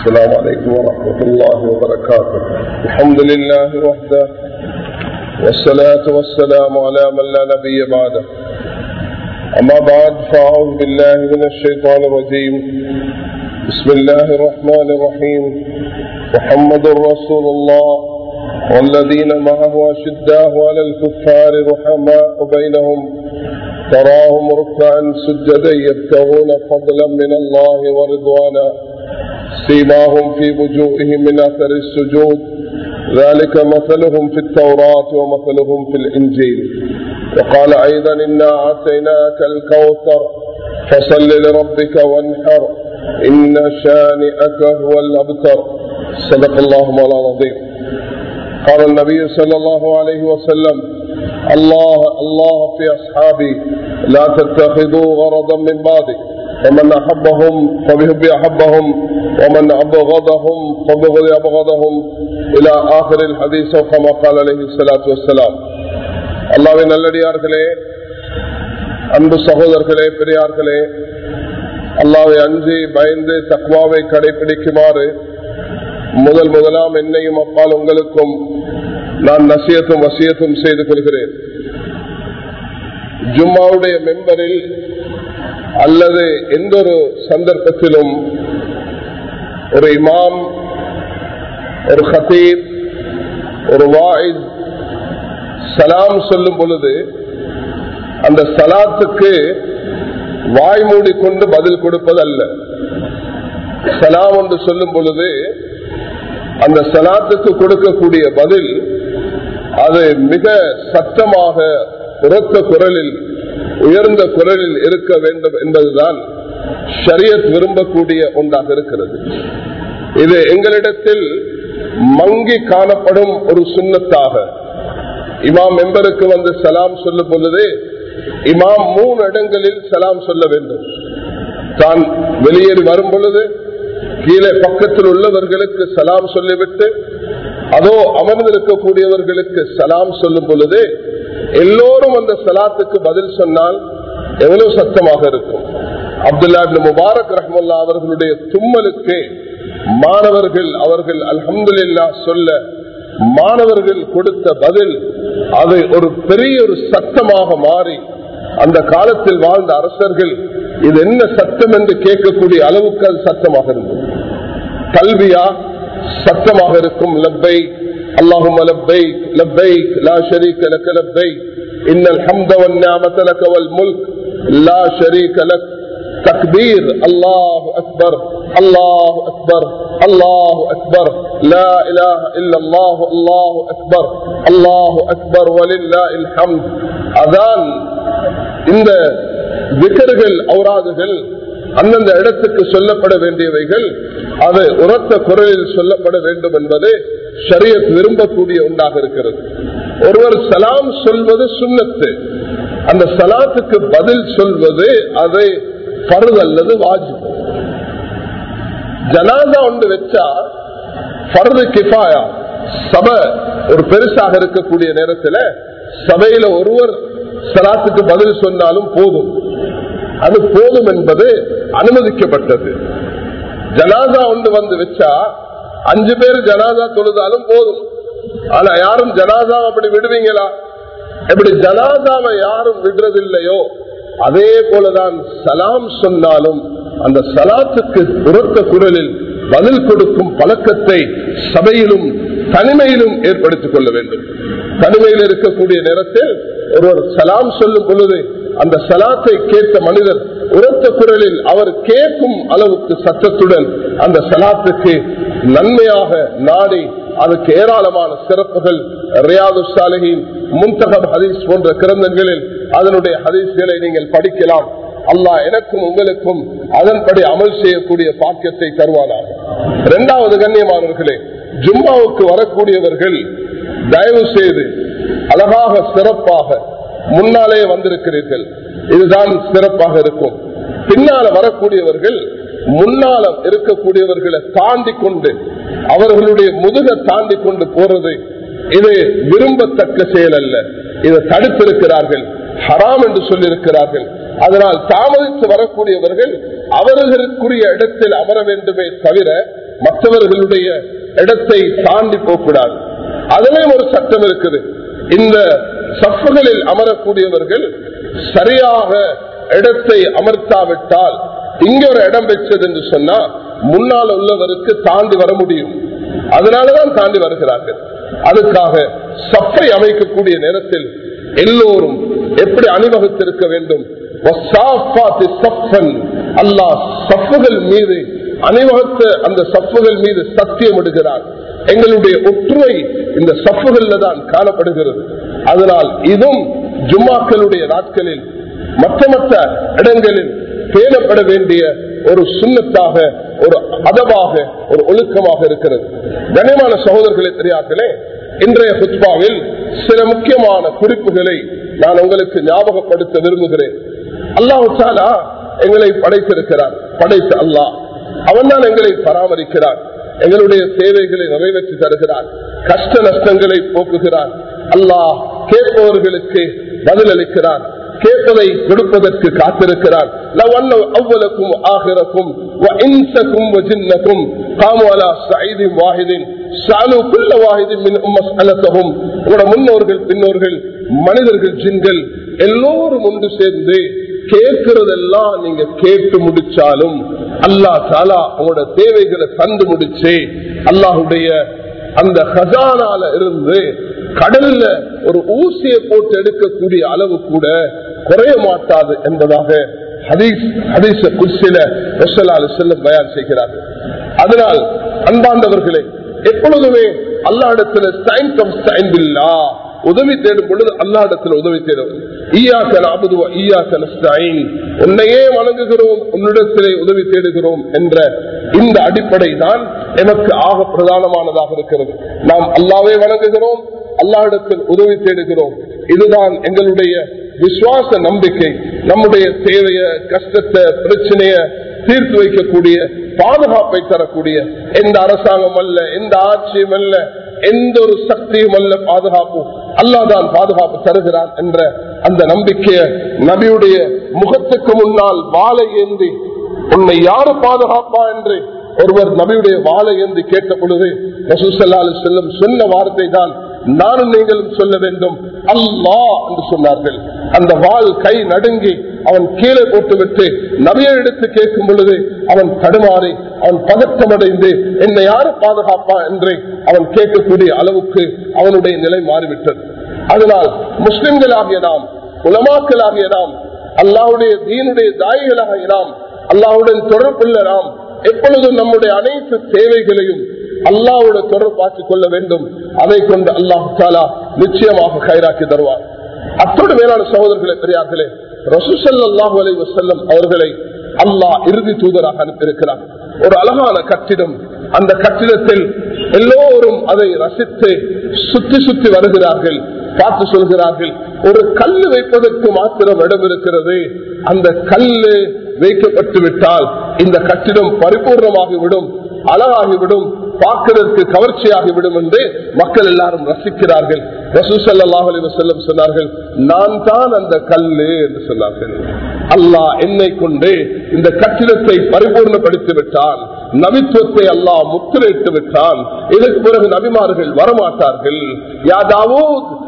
السلام عليكم ورحمة الله وبركاته الحمد لله وحده والصلاة والسلام على من لا نبي بعده أما بعد فأعوذ بالله من الشيطان الرجيم بسم الله الرحمن الرحيم محمد رسول الله والذين معه أشداه على الكفار رحماء بينهم تراهم ركعا سجدا يبتغون فضلا من الله ورضوانا سيماهم في وجوههم من اثر السجود ذلك مثلهم في التوراة ومثلهم في الإنجيل وقال أيضا إنا أعطيناك الكوثر فصل لربك وانحر إن شانئك هو الأبتر صدق الله مولانا العظيم قال النبي صلى الله عليه وسلم الله الله في أصحابي لا تتخذوا غرضا من بعدي فمن أحبهم فبحب أحبهم ومن أبغضهم فبغض أبغضهم إلى آخر الحديث كما قال عليه الصلاة والسلام அல்லாவின் நல்லடியார்களே அன்பு சகோதரர்களே பெரியார்களே அல்லாவை அஞ்சி பயந்து தக்வாவை கடைபிடிக்குமாறு முதல் முதலாம் என்னையும் அப்பால் உங்களுக்கும் நான் நசியத்தும் வசியத்தும் செய்து கொள்கிறேன் ஜும்மாவுடைய மெம்பரில் அல்லது எந்த ஒரு சந்தர்ப்பத்திலும் ஒரு இமாம் ஒரு ஹத்தீப் ஒரு வாயித் சலாம் சொல்லும் பொழுது அந்த சலாத்துக்கு வாய் மூடிக்கொண்டு பதில் கொடுப்பது அல்ல சலாம் என்று சொல்லும் பொழுது அந்த சலாத்துக்கு கொடுக்கக்கூடிய பதில் அது மிக சத்தமாக உரத்த குரலில் உயர்ந்த குரலில் இருக்க வேண்டும் என்பதுதான் ஷரியத் விரும்பக்கூடிய ஒன்றாக இருக்கிறது இது எங்களிடத்தில் மங்கி காணப்படும் ஒரு சுண்ணத்தாக இமாம் மெம்பருக்கு வந்து சலாம் சொல்லும் பொழுது இமாம் மூணு இடங்களில் சலாம் சொல்ல வேண்டும் தான் வெளியேறி வரும் பொழுது கீழே பக்கத்தில் உள்ளவர்களுக்கு சலாம் சொல்லிவிட்டு அதோ அமர்ந்திருக்கக்கூடியவர்களுக்கு சலாம் சொல்லும் பொழுது எல்லோரும் அந்த சலாத்துக்கு பதில் சொன்னால் எவ்வளவு சத்தமாக இருக்கும் அப்துல்லா முபாரக் ரஹமுல்லா அவர்களுடைய தும்மலுக்கு மாணவர்கள் அவர்கள் அல்ஹம்துல்லா சொல்ல மாணவர்கள் கொடுத்த பதில் அது ஒரு பெரிய ஒரு சத்தமாக மாறி அந்த காலத்தில் வாழ்ந்த அரசர்கள் இது என்ன சத்தம் என்று கேட்கக்கூடிய அளவுக்கு அது சத்தமாக இருந்தது கல்வியா சத்தமாக இருக்கும் லப்பை اللهم لبيك لبيك لا شريك لك لبيك إن الحمد والنعمة لك والملك لا شريك لك تكبير الله أكبر الله أكبر الله أكبر لا إله إلا الله الله أكبر الله أكبر ولله الحمد أذان இந்த விக்கர்கள் ஔராதுகள் அந்தந்த இடத்துக்கு சொல்லப்பட வேண்டியவைகள் அது உரத்த குரலில் சொல்லப்பட வேண்டும் என்பது ஷரியத் விரும்பக்கூடிய ஒன்றாக இருக்கிறது ஒருவர் சலாம் சொல்வது சுண்ணத்து அந்த சலாத்துக்கு பதில் சொல்வது அது பருது அல்லது வாஜிபு ஜனாதா ஒன்று வச்சா பருது கிஃபாயா சபை ஒரு பெருசாக இருக்கக்கூடிய நேரத்தில் சபையில ஒருவர் சலாத்துக்கு பதில் சொன்னாலும் போதும் அது போதும் என்பது அனுமதிக்கப்பட்டது ஜனாதா ஒன்று வந்து வச்சா அஞ்சு பேர் ஜனாதா தொழுதாலும் போதும் ஆனா யாரும் ஜனாதா அப்படி விடுவீங்களா எப்படி ஜனாதாவை யாரும் விடுறதில்லையோ அதே போலதான் சலாம் சொன்னாலும் அந்த சலாத்துக்கு உரத்த குரலில் பதில் கொடுக்கும் பழக்கத்தை சபையிலும் தனிமையிலும் ஏற்படுத்திக் கொள்ள வேண்டும் தனிமையில் இருக்கக்கூடிய நேரத்தில் ஒருவர் சலாம் சொல்லும் பொழுது அந்த சலாத்தை கேட்ட மனிதர் உரத்த குரலில் அவர் கேட்கும் அளவுக்கு சத்தத்துடன் அந்த சலாத்துக்கு நன்மையாக நாடி அதுக்கு ஏராளமான சிறப்புகள் ரியாது சாலையின் முன்தகம் ஹதீஸ் போன்ற கிரந்தங்களில் அதனுடைய ஹதீஸ்களை நீங்கள் படிக்கலாம் அல்லாஹ் எனக்கும் உங்களுக்கும் அதன்படி அமல் செய்யக்கூடிய பாக்கியத்தை தருவானாக இரண்டாவது கண்ணியமானவர்களே ஜும்மாவுக்கு வரக்கூடியவர்கள் தயவு செய்து அழகாக சிறப்பாக முன்னாலே வந்திருக்கிறீர்கள் இதுதான் சிறப்பாக இருக்கும் பின்னால வரக்கூடியவர்கள் முன்னால இருக்கக்கூடியவர்களை தாண்டி கொண்டு அவர்களுடைய முதுக தாண்டி கொண்டு போறது இது விரும்பத்தக்க செயல் அல்ல இதை தடுத்திருக்கிறார்கள் ஹராம் என்று சொல்லியிருக்கிறார்கள் அதனால் தாமதித்து வரக்கூடியவர்கள் அவர்களுக்குரிய இடத்தில் அமர வேண்டுமே தவிர மற்றவர்களுடைய இடத்தை தாண்டி போகக்கூடாது அதுலயும் ஒரு சட்டம் இருக்குது இந்த சஃப்புகளில் அமரக்கூடியவர்கள் சரியாக இடத்தை அமர்த்தாவிட்டால் இங்க ஒரு இடம் வச்சது என்று சொன்னா முன்னால் உள்ளவருக்கு தாண்டி வர முடியும் அதனாலதான் தாண்டி வருகிறார்கள் அதுக்காக சஃப்பை அமைக்கக்கூடிய நேரத்தில் எல்லோரும் எப்படி அணிவகுத்திருக்க வேண்டும் அல்லாஹ் சஃப்புகள் மீது அணிவகுத்த அந்த சஃப்புகள் மீது சத்தியம் எடுக்கிறார் எங்களுடைய ஒற்றுமை இந்த சஃப்புகள்ல தான் காணப்படுகிறது அதனால் இதுவும் ஜும்மாக்களுடைய நாட்களில் மற்ற மற்ற இடங்களில் பேணப்பட வேண்டிய ஒரு சுண்ணத்தாக ஒரு அதவாக ஒரு ஒழுக்கமாக இருக்கிறது கனிமான சகோதரர்களே தெரியார்களே இன்றைய புத்பாவில் சில முக்கியமான குறிப்புகளை நான் உங்களுக்கு ஞாபகப்படுத்த விரும்புகிறேன் அல்லாஹு சாலா எங்களை படைத்திருக்கிறார் படைத்த அல்லாஹ் அவன் தான் எங்களை பராமரிக்கிறார் எங்களுடைய சேவைகளை நிறைவேற்றி தருகிறார் கஷ்ட நஷ்டங்களை போக்குகிறார் அல்லாஹ் கேட்பவர்களுக்கு பதிலளிக்கிறார் கேட்பதை கொடுப்பதற்கு காத்திருக்கிறார் அவ்வளக்கும் ஆகிறக்கும் وجنكم قاموا على سعيد واحد سالوا كل واحد منهم مسألتهم உங்களோட முன்னோர்கள் பின்னோர்கள் மனிதர்கள் ஜின்கள் எல்லோரும் ஒன்று சேர்ந்து கேட்கிறதெல்லாம் நீங்க கேட்டு முடிச்சாலும் அல்லா தாலா உங்களோட தேவைகளை தந்து முடிச்சு அல்லாஹுடைய அந்த ஹசானால இருந்து கடல்ல ஒரு ஊசியை போட்டு எடுக்கக்கூடிய அளவு கூட குறைய மாட்டாது என்பதாக செல்லும் பயன் செய்கிறார்கள் அதனால் அன்பாண்டவர்களே எப்பொழுதுமே அல்லா இடத்துல உதவி தேடும் பொழுது அல்லா இடத்துல உதவி தேடும் உன்னையே வணங்குகிறோம் உன்னிடத்திலே உதவி தேடுகிறோம் என்ற இந்த அடிப்படை தான் எனக்கு ஆக பிரதானமானதாக இருக்கிறது நாம் அல்லாவே வணங்குகிறோம் அல்லாஹிடத்தில் உதவி தேடுகிறோம் இதுதான் எங்களுடைய விசுவாச நம்பிக்கை நம்முடைய தேவைய கஷ்டத்தை பிரச்சனைய தீர்த்து வைக்கக்கூடிய பாதுகாப்பை தரக்கூடிய எந்த அரசாங்கம் அல்ல எந்த ஆட்சியும் அல்ல எந்த ஒரு சக்தியும் அல்ல பாதுகாப்பு அல்லாதான் பாதுகாப்பு தருகிறான் என்ற அந்த நம்பிக்கைய நபியுடைய முகத்துக்கு முன்னால் வாழை ஏந்தி உன்னை யாரு பாதுகாப்பா என்று ஒருவர் நபியுடைய வாழை ஏந்தி கேட்ட பொழுது ரசூசல்லா செல்லும் சொன்ன வார்த்தை தான் நானும் நீங்களும் சொல்ல வேண்டும் அல்லா என்று சொன்னார்கள் அந்த வாள் கை நடுங்கி அவன் கீழே போட்டுவிட்டு நபியை எடுத்து கேட்கும் பொழுது அவன் தடுமாறி அவன் பதற்றமடைந்து என்னை யாரு பாதுகாப்பா என்று அவன் கேட்கக்கூடிய அளவுக்கு அவனுடைய நிலை மாறிவிட்டது அதனால் முஸ்லிம்களாகிய நாம் உலமாக்களாகிய நாம் அல்லாவுடைய தீனுடைய தாய்களாகிய நாம் அல்லாவுடன் தொடர்புள்ள நாம் எப்பொழுதும் நம்முடைய அனைத்து தேவைகளையும் அல்லாவோட தொடர்பாக்கிக் கொள்ள வேண்டும் அதை கொண்டு அல்லாஹு தாலா நிச்சயமாக கைராக்கி தருவார் அத்தோடு மேலான சகோதரர்களே பெரியார்களே ரசூசல்லாஹு அலை வசல்லம் அவர்களை அல்லாஹ் இறுதி தூதராக அனுப்பியிருக்கிறார் ஒரு அழகான கட்டிடம் அந்த கட்டிடத்தில் எல்லோரும் அதை ரசித்து சுத்தி சுத்தி வருகிறார்கள் பார்த்து சொல்கிறார்கள் ஒரு கல்லு வைப்பதற்கு மாத்திரம் இடம் இருக்கிறது அந்த கல்லு வைக்கப்பட்டு விட்டால் இந்த கட்டிடம் பரிபூர்ணமாகிவிடும் அழகாகிவிடும் பார்க்கிறதுக்கு கவர்ச்சியாகிவிடும் என்று மக்கள் எல்லாரும் ரசிக்கிறார்கள் ரசூசல்லாஹ் செல்லம் சொன்னார்கள் நான் தான் அந்த கல்லு என்று சொன்னார்கள் அல்லாஹ் என்னை கொண்டு இந்த கட்டிடத்தை பரிபூர்ணப்படுத்தி விட்டான் நபித்துவத்தை அல்லாஹ் முத்திரையிட்டு விட்டான் இதற்கு பிறகு நபிமார்கள் வரமாட்டார்கள் யாதாவோ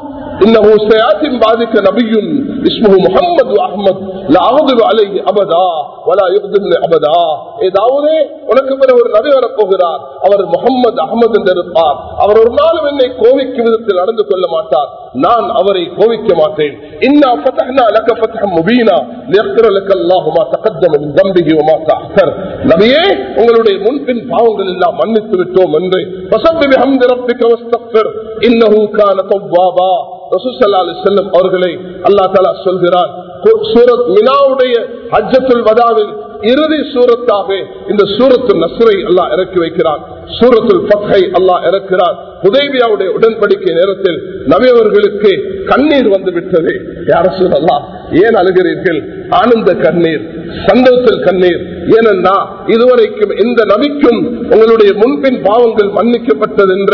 إنه سيأتي بعدك نبي اسمه محمد وأحمد لا أغضب عليه أبدا ولا يغضبني أبدا ஏதாவது உனக்கு பிறகு ஒரு நபி வரப்போகிறார் அவர் முகமது அகமது என்று இருப்பார் அவர் ஒரு நாளும் என்னை கோவிக்கும் விதத்தில் நடந்து கொள்ள மாட்டார் நான் அவரை கோவிக்க மாட்டேன் இன்னா ஃபதஹ்னா லக ஃபத்ஹம் முபீனா லியக்ஃபிர லக அல்லாஹு மா தகத்தம மின் தம்பிஹி வ மா தஅக்கர் நபியே உங்களுடைய முன்பின் பாவங்கள் எல்லாம் மன்னித்து விட்டோம் என்று ஃபஸப்பி பிஹம்தி ரப்பிக வஸ்தக்ஃபிர் இன்னஹு கான தவ்வாபா ரசூசல்லா செல்லும் அவர்களை அல்லா தாலா சொல்கிறார் சூரத் மினாவுடைய ஹஜ்ஜத்துல் வதாவில் இறுதி சூரத்தாக இந்த சூரத்து நஸ்ரை அல்லாஹ் இறக்கி வைக்கிறார் சூரத்துல் பத்தை அல்லாஹ் இறக்கிறார் உதவியாவுடைய உடன்படிக்கை நேரத்தில் நபியவர்களுக்கு கண்ணீர் வந்து விட்டது யார சொல்லலாம் ஏன் அழுகிறீர்கள் ஆனந்த கண்ணீர் சந்தோஷத்தில் கண்ணீர் ஏனென்றா இதுவரைக்கும் எந்த நபிக்கும் உங்களுடைய முன்பின் பாவங்கள் மன்னிக்கப்பட்டது என்ற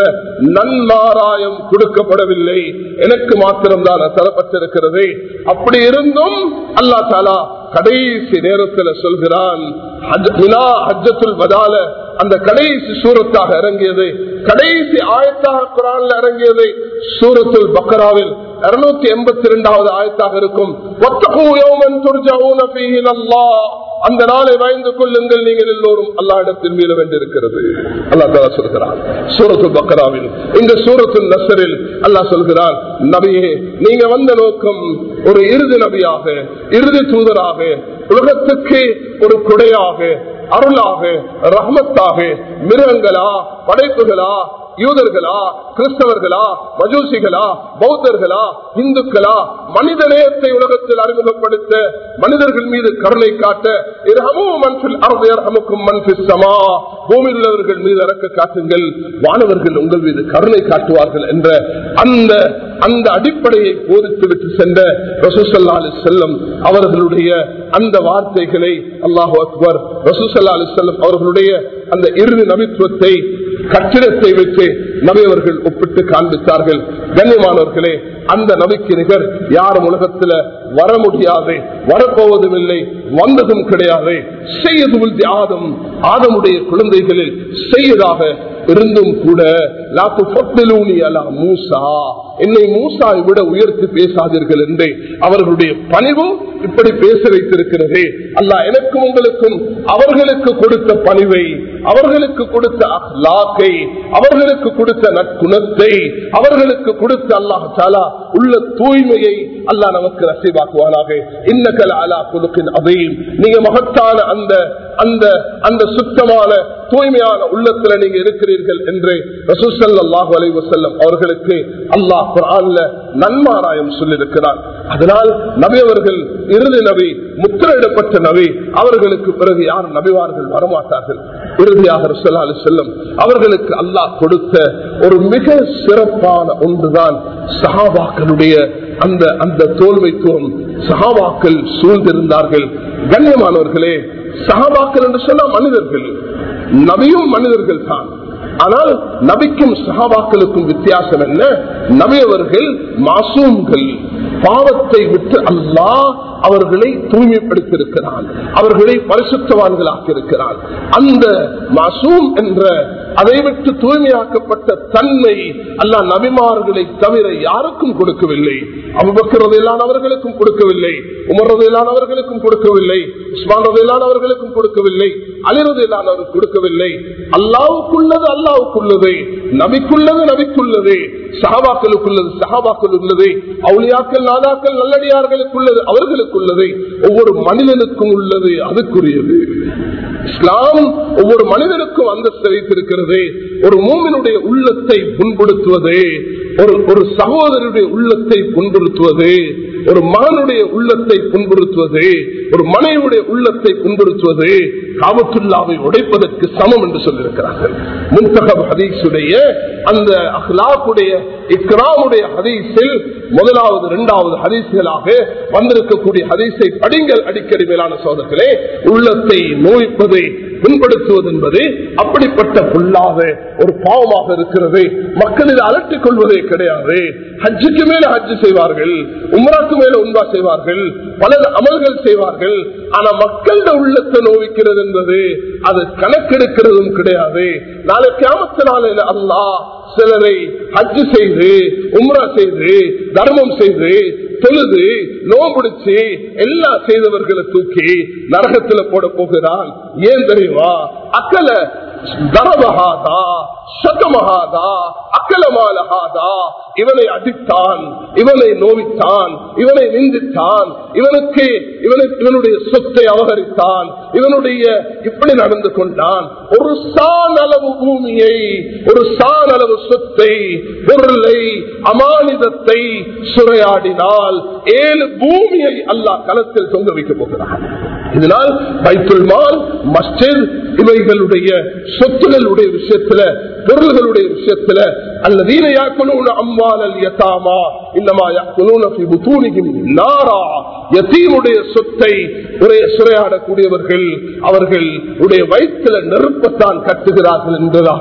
நன்மாராயம் கொடுக்கப்படவில்லை எனக்கு மாத்திரம்தான் தரப்பட்டிருக்கிறது அப்படி இருந்தும் அல்லா தாலா கடைசி நேரத்தில் சொல்கிறான் வதால அந்த கடைசி சூரத்தாக இறங்கியது கடைசி ஆயத்தாக குரான்ல இறங்கியது சூரத்துல் பக்கராவில் இருநூத்தி எண்பத்தி இரண்டாவது ஆயத்தாக இருக்கும் அந்த நாளை வாய்ந்து கொள்ளுங்கள் நீங்கள் எல்லோரும் அல்லா இடத்தில் மீள வேண்டியிருக்கிறது அல்லா தலா சொல்கிறார் சூரத்து பக்கராவில் இந்த சூரத்து நசரில் அல்லா சொல்கிறார் நபியே நீங்க வந்த நோக்கம் ஒரு இறுதி நபியாக இறுதி தூதராக உலகத்துக்கு ஒரு குடையாக அருளாக ரஹமத்தாக மிருகங்களா படைப்புகளா யூதர்களா கிறிஸ்தவர்களா மஜூசிகளா பௌத்தர்களா இந்துக்களா மனித நேயத்தை உலகத்தில் அறிமுகப்படுத்த மனிதர்கள் மீது கருணை காட்ட பூமியில் உள்ளவர்கள் மீது இறக்க காட்டுங்கள் வானவர்கள் உங்கள் மீது கருணை காட்டுவார்கள் என்ற அந்த அந்த அடிப்படையை போதித்து விட்டு சென்ற ரசூசல்லா அலி செல்லம் அவர்களுடைய அந்த வார்த்தைகளை அல்லாஹு அக்பர் ரசூசல்லா அலி செல்லம் அவர்களுடைய அந்த இறுதி நபித்துவத்தை கட்டிடத்தை வைத்து நபி அவர்கள் ஒப்பிட்டு காண்பித்தார்கள் கண்ணியமானவர்களே அந்த நபிக்கு நிகர் யாரும் உலகத்துல வர முடியாது வரப்போவதும் இல்லை வந்ததும் கிடையாது செய்யது ஆதம் ஆதமுடைய குழந்தைகளில் செய்யதாக இருந்தும் கூட மூசா என்னை மூசாவை விட உயர்த்தி பேசாதீர்கள் என்று அவர்களுடைய பணிவும் இப்படி பேச வைத்திருக்கிறது அல்ல எனக்கும் உங்களுக்கும் அவர்களுக்கு கொடுத்த பணிவை அவர்களுக்கு கொடுத்த அஹ்லாக்கை அவர்களுக்கு கொடுத்த நற்குணத்தை அவர்களுக்கு கொடுத்த அல்லாஹ் சாலா உள்ள தூய்மையை அல்லாஹ் நமக்கு நசைவாக்குவானாக இன்னக்கல் அலா குலுக்கின் அதையும் நீங்க மகத்தான அந்த அந்த அந்த சுத்தமான தூய்மையான உள்ளத்துல நீங்க இருக்கிறீர்கள் என்று ரசூசல்லாஹு அலை வசல்லம் அவர்களுக்கு அல்லாஹ் குரான்ல நன்மாராயம் சொல்லியிருக்கிறார் அதனால் நபி அவர்கள் இறுதி நபி முத்திரையிடப்பட்ட நபி அவர்களுக்கு பிறகு யாரும் நபிவார்கள் வரமாட்டார்கள் இறுதியாக ரசல்லா அலி செல்லம் அவர்களுக்கு அல்லாஹ் கொடுத்த ஒரு மிக சிறப்பான ஒன்றுதான் சஹாபாக்களுடைய அந்த அந்த தோல்வைத்துவம் சஹாபாக்கள் சூழ்ந்திருந்தார்கள் கண்ணியமானவர்களே சஹாபாக்கள் என்று சொன்ன மனிதர்கள் நபியும் மனிதர்கள் தான் ஆனால் நபிக்கும் சகாபாக்களுக்கும் வித்தியாசம் என்ன நபி அவர்கள் மாசூம்கள் பாவத்தை விட்டு அல்லாஹ் அவர்களை தூய்மைப்படுத்தியிருக்கிறான் அவர்களை பரிசுத்தவான்களாக்கி இருக்கிறான் அந்த மாசூம் என்ற அதை விட்டு தூய்மையாக்கப்பட்ட தன்மை அல்லா நபிமார்களை தவிர யாருக்கும் கொடுக்கவில்லை அபுபக்கிறதையிலான அவர்களுக்கும் கொடுக்கவில்லை உமர்றதையிலான அவர்களுக்கும் கொடுக்கவில்லை உஸ்மான் ரதையிலானவர்களுக்கும் கொடுக்கவில்லை அலிரதையிலானவர்கள் கொடுக்கவில்லை அல்லாவுக்குள்ளது அல்லாவுக்குள்ளது நபிக்குள்ளது நபிக்குள்ளது சஹாபாக்களுக்குள்ளது சஹாபாக்கள் உள்ளது அவுளியாக்கள் நாதாக்கள் நல்லடியார்களுக்குள்ளது அவர்களுக்குள்ளது ஒவ்வொரு மனிதனுக்கும் உள்ளது அதுக்குரியது இஸ்லாம் ஒவ்வொரு மனிதனுக்கும் அந்தஸ்து வைத்திருக்கிறது ஒரு மூமினுடைய உள்ளத்தை புண்படுத்துவது ஒரு ஒரு சகோதரனுடைய உள்ளத்தை புண்படுத்துவது ஒரு மகனுடைய உள்ளத்தை புண்படுத்துவது ஒரு மனைவியுடைய உள்ளத்தை புண்படுத்துவது காபத்துல்லாவை உடைப்பதற்கு சமம் என்று சொல்லியிருக்கிறார்கள் முன்தகப் ஹதீஸுடைய அந்த அஹ்லாக்குடைய இக்ராமுடைய ஹதீஸில் முதலாவது இரண்டாவது ஹதீஸ்களாக வந்திருக்கக்கூடிய ஹதீஸை படிங்கள் அடிக்கடி மேலான சோதர்களே உள்ளத்தை நோய்ப்பதை புண்படுத்துவது என்பது அப்படிப்பட்ட புல்லாத ஒரு பாவமாக இருக்கிறது மக்களில் அலட்டிக் கொள்வதே கிடையாது ஹஜ்ஜுக்கு மேல ஹஜ்ஜு செய்வார்கள் உம்ராக்கு மேல உண்பா செய்வார்கள் பல அமல்கள் செய்வார்கள் ஆனா மக்களோட உள்ளத்தை நோவிக்கிறது என்பது அது கணக்கெடுக்கிறதும் கிடையாது நாளை கிராமத்து நாளையில அல்லா சிலரை ஹஜ்ஜு செய்து உம்ரா செய்து தர்மம் செய்து தொழுது நோம்பிடிச்சு எல்லாம் செய்தவர்களை தூக்கி நரகத்துல போட போகிறான் ஏன் தெரியுமா அக்கல தரமகாதா சதமகாதா அக்கலமாலகாதா இவனை அடித்தான் இவனை நோவித்தான் இவனை நிந்தித்தான் இவனுக்கு இவனுக்கு இவனுடைய சொத்தை அபகரித்தான் இவனுடைய இப்படி நடந்து கொண்டான் ஒரு சான் அளவு பூமியை ஒரு சான் அளவு சொத்தை பொருளை அமானிதத்தை சுரையாடினால் ஏழு பூமியை அல்லாஹ் களத்தில் தொங்க வைக்க போகிறான் இதனால் பைத்துல் மால் மஸ்ஜித் இவைகளுடைய சொத்துகளுடைய விஷயத்துல பொருள்களுடைய விஷயத்துல அல்லதீன யாக்குலூன அம்வாலல் யதாமா இன்னமா யாக்குலூன ஃபி புதூனிஹிம் நாரா யதீமுடைய சொத்தை ஒரே சுரையாடக்கூடியவர்கள் அவர்கள் உடைய வயிற்றுல நெருப்பத்தான் கட்டுகிறார்கள் என்பதாக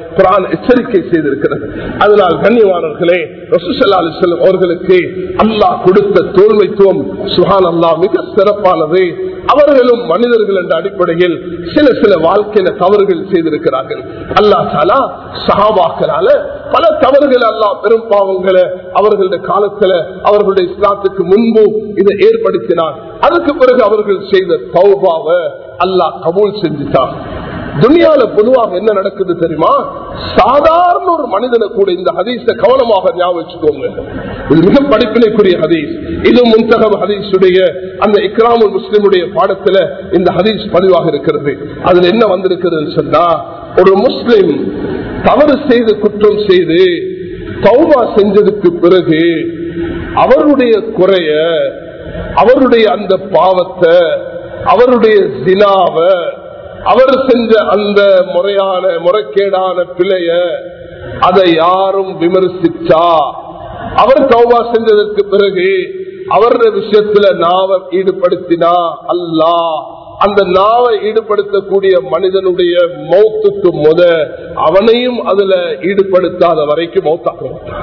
குரான் எச்சரிக்கை செய்திருக்கிறது அதனால் கண்ணியமானவர்களே ரசூசல்லா அலிஸ்லம் அவர்களுக்கு அல்லாஹ் கொடுத்த தோல்மைத்துவம் சுஹான் அல்லாஹ் மிக சிறப்பானது அவர்களும் மனிதர்கள் என்ற அடிப்படையில் சில சில வாழ்க்கையில தவறுகள் செய்திருக்கிறார்கள் அல்லா தாலா சகாபாக்களால பல தவறுகள் அல்லா பெரும் பாவங்களை அவர்களுடைய காலத்துல அவர்களுடைய இஸ்லாத்துக்கு முன்பு இதை ஏற்படுத்தினார் அதுக்கு பிறகு அவர்கள் செய்த தௌபாவை அல்லாஹ் கபூல் செஞ்சுட்டான் துனியால பொதுவாக என்ன நடக்குது தெரியுமா சாதாரண ஒரு மனிதனை கூட இந்த ஹதீஸ கவனமாக ஞாபகம் வச்சுக்கோங்க இது மிக படிப்பினைக்குரிய ஹதீஸ் இது முன்தகம் ஹதீஸுடைய அந்த இக்ராமுல் முஸ்லிமுடைய பாடத்துல இந்த ஹதீஸ் பதிவாக இருக்கிறது அதுல என்ன வந்திருக்கிறது சொன்னா ஒரு முஸ்லிம் தவறு செய்து குற்றம் செய்து தௌபா செஞ்சதுக்கு பிறகு அவருடைய குறைய அவருடைய அந்த பாவத்தை அவருடைய ஜினாவை அவர் செஞ்ச அந்த முறையான முறைகேடான பிழைய அதை யாரும் விமர்சிச்சா அவர் தௌபா செஞ்சதற்கு பிறகு அவருடைய விஷயத்துல நாவ ஈடுபடுத்தினா அல்லா அந்த நாவை ஈடுபடுத்தக்கூடிய மனிதனுடைய மௌத்துக்கு முத அவனையும் அதுல ஈடுபடுத்தாத வரைக்கும் மௌத்தாக்க மாட்டான்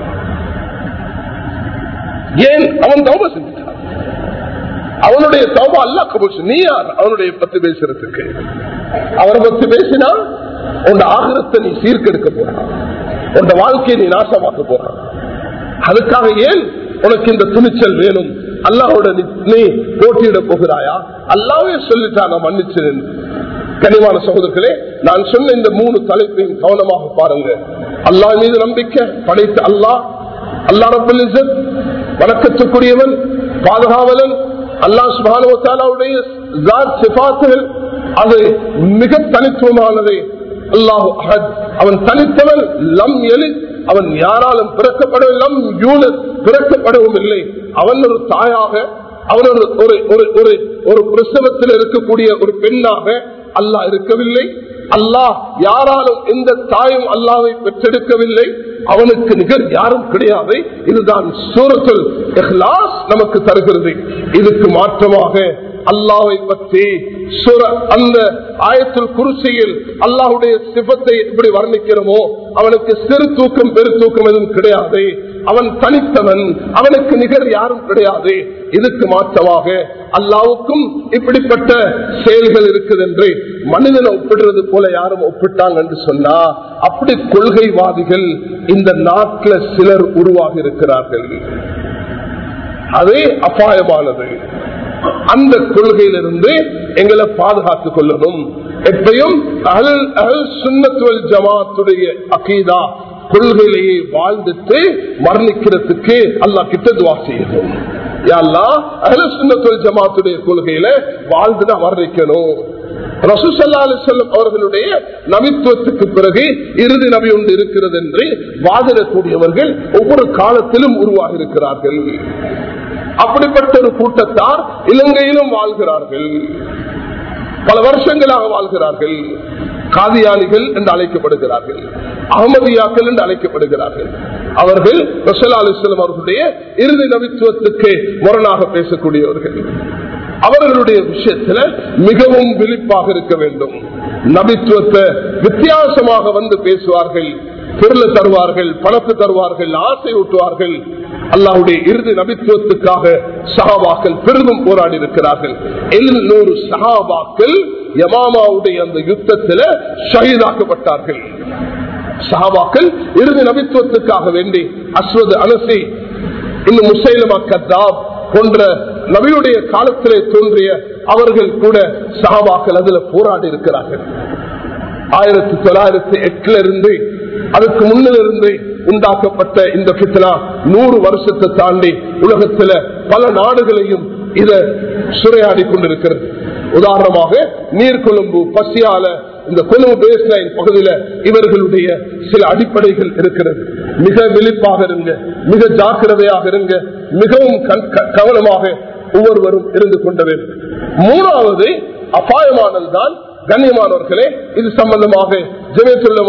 ஏன் அவன் தௌபா செஞ்சுட்டான் அவனுடைய தௌபா அல்ல கபூல் நீ யார் அவனுடைய பத்தி பேசுறதுக்கு அவரை பத்தி பேசினா உன் ஆகிரத்தை நீ சீர்கெடுக்க போறான் உன் வாழ்க்கையை நீ நாசமாக்க போறான் அதுக்காக ஏன் உனக்கு இந்த துணிச்சல் வேணும் அல்லாவோட நீ போட்டியிட போகிறாயா அல்லாவே சொல்லிட்டா நான் மன்னிச்சேன் கனிவான சகோதரர்களே நான் சொன்ன இந்த மூணு தலைப்பையும் கவனமாக பாருங்க அல்லா மீது நம்பிக்கை படைத்த அல்லாஹ் அல்லா ரபுல் வணக்கத்துக்குரியவன் பாதுகாவலன் அல்லாஹ் சுபானுடைய சிபாத்துகள் அது மிக தனித்துவமானது அல்லாஹு அஹத் அவன் தனித்தவன் லம் எலி அவன் யாராலும் பிறக்கப்படவும் லம் யூனத் பிறக்கப்படவும் இல்லை அவன் ஒரு தாயாக அவன் ஒரு ஒரு ஒரு ஒரு பிரசவத்தில் இருக்கக்கூடிய ஒரு பெண்ணாக அல்லாஹ் இருக்கவில்லை அல்லாஹ் யாராலும் எந்த தாயும் அல்லாவை பெற்றெடுக்கவில்லை அவனுக்கு நிகர் யாரும் கிடையாது இதுதான் சூரத்துல் இஹ்லாஸ் நமக்கு தருகிறது இதுக்கு மாற்றமாக அல்லாவை பற்றி அந்த ஆயத்துல் குருசியில் அல்லாஹுடைய சிபத்தை எப்படி வர்ணிக்கிறோமோ அவனுக்கு சிறு தூக்கம் பெரு தூக்கம் எதுவும் கிடையாது அவன் தனித்தவன் அவனுக்கு நிகர் யாரும் கிடையாது இதுக்கு மாற்றமாக அல்லாவுக்கும் இப்படிப்பட்ட செயல்கள் இருக்குது என்று மனிதனை ஒப்பிடுறது போல யாரும் ஒப்பிட்டாங்க என்று சொன்னா அப்படி கொள்கைவாதிகள் இந்த நாட்டில் சிலர் உருவாகி இருக்கிறார்கள் அதே அபாயமானது அந்த கொள்கையிலிருந்து எங்களை பாதுகாத்துக் கொள்ளணும் எப்பயும் சுண்ணத்துவல் ஜமாத்துடைய அகீதா கொள்கையிலேயே வாழ்ந்துட்டு மரணிக்கிறதுக்கு அல்லா கிட்ட துவா செய்யணும் ஜமாத்துடைய கொள்கையில வாழ்ந்துதான் வர்ணிக்கணும் ரசூசல்லா அலிசல்லம் அவர்களுடைய நபித்துவத்துக்கு பிறகு இறுதி நபி ஒன்று இருக்கிறது என்று வாதிடக்கூடியவர்கள் ஒவ்வொரு காலத்திலும் உருவாகி இருக்கிறார்கள் அப்படிப்பட்ட ஒரு கூட்டத்தார் இலங்கையிலும் வாழ்கிறார்கள் பல வருஷங்களாக வாழ்கிறார்கள் காதியானிகள் என்று அழைக்கப்படுகிறார்கள் அகமதியாக்கள் என்று அழைக்கப்படுகிறார்கள் அவர்கள் ரசலா அலிஸ்லாம் அவர்களுடைய இறுதி நபித்துவத்துக்கு முரணாக பேசக்கூடியவர்கள் அவர்களுடைய விஷயத்துல மிகவும் விழிப்பாக இருக்க வேண்டும் நபித்துவத்தை வித்தியாசமாக வந்து பேசுவார்கள் பொருளை தருவார்கள் பணத்தை தருவார்கள் ஆசை ஊட்டுவார்கள் அல்லாவுடைய இறுதி நபித்துவத்துக்காக சகாபாக்கள் பெரிதும் போராடி இருக்கிறார்கள் எழுநூறு சகாபாக்கள் யமாமாவுடைய அந்த யுத்தத்தில் ஷஹீதாக்கப்பட்டார்கள் சகாபாக்கள் இறுதி நபித்துவத்துக்காக வேண்டி அஸ்வது அனசி இன்னும் முசைலமா கத்தாப் போன்ற நபியுடைய காலத்திலே தோன்றிய அவர்கள் கூட சகாபாக்கள் அதுல போராடி இருக்கிறார்கள் ஆயிரத்தி தொள்ளாயிரத்தி எட்டுல இருந்து அதுக்கு முன்னிலிருந்து உண்டாக்கப்பட்ட இந்த பித்தனா நூறு வருஷத்தை தாண்டி உலகத்துல பல நாடுகளையும் இத சுரையாடி கொண்டிருக்கிறது உதாரணமாக நீர்கொழும்பு பசியால இந்த கொழும்பு பேஸ்லைன் பகுதியில இவர்களுடைய சில அடிப்படைகள் இருக்கிறது மிக விழிப்பாக இருங்க மிக ஜாக்கிரதையாக இருங்க மிகவும் கவனமாக ஒவ்வொருவரும் இருந்து கொண்ட வேண்டும் மூணாவது அபாயமானதுதான் கண்ணியமானவர்களே இது சம்பந்தமாக ஜெயத்துள்ளவா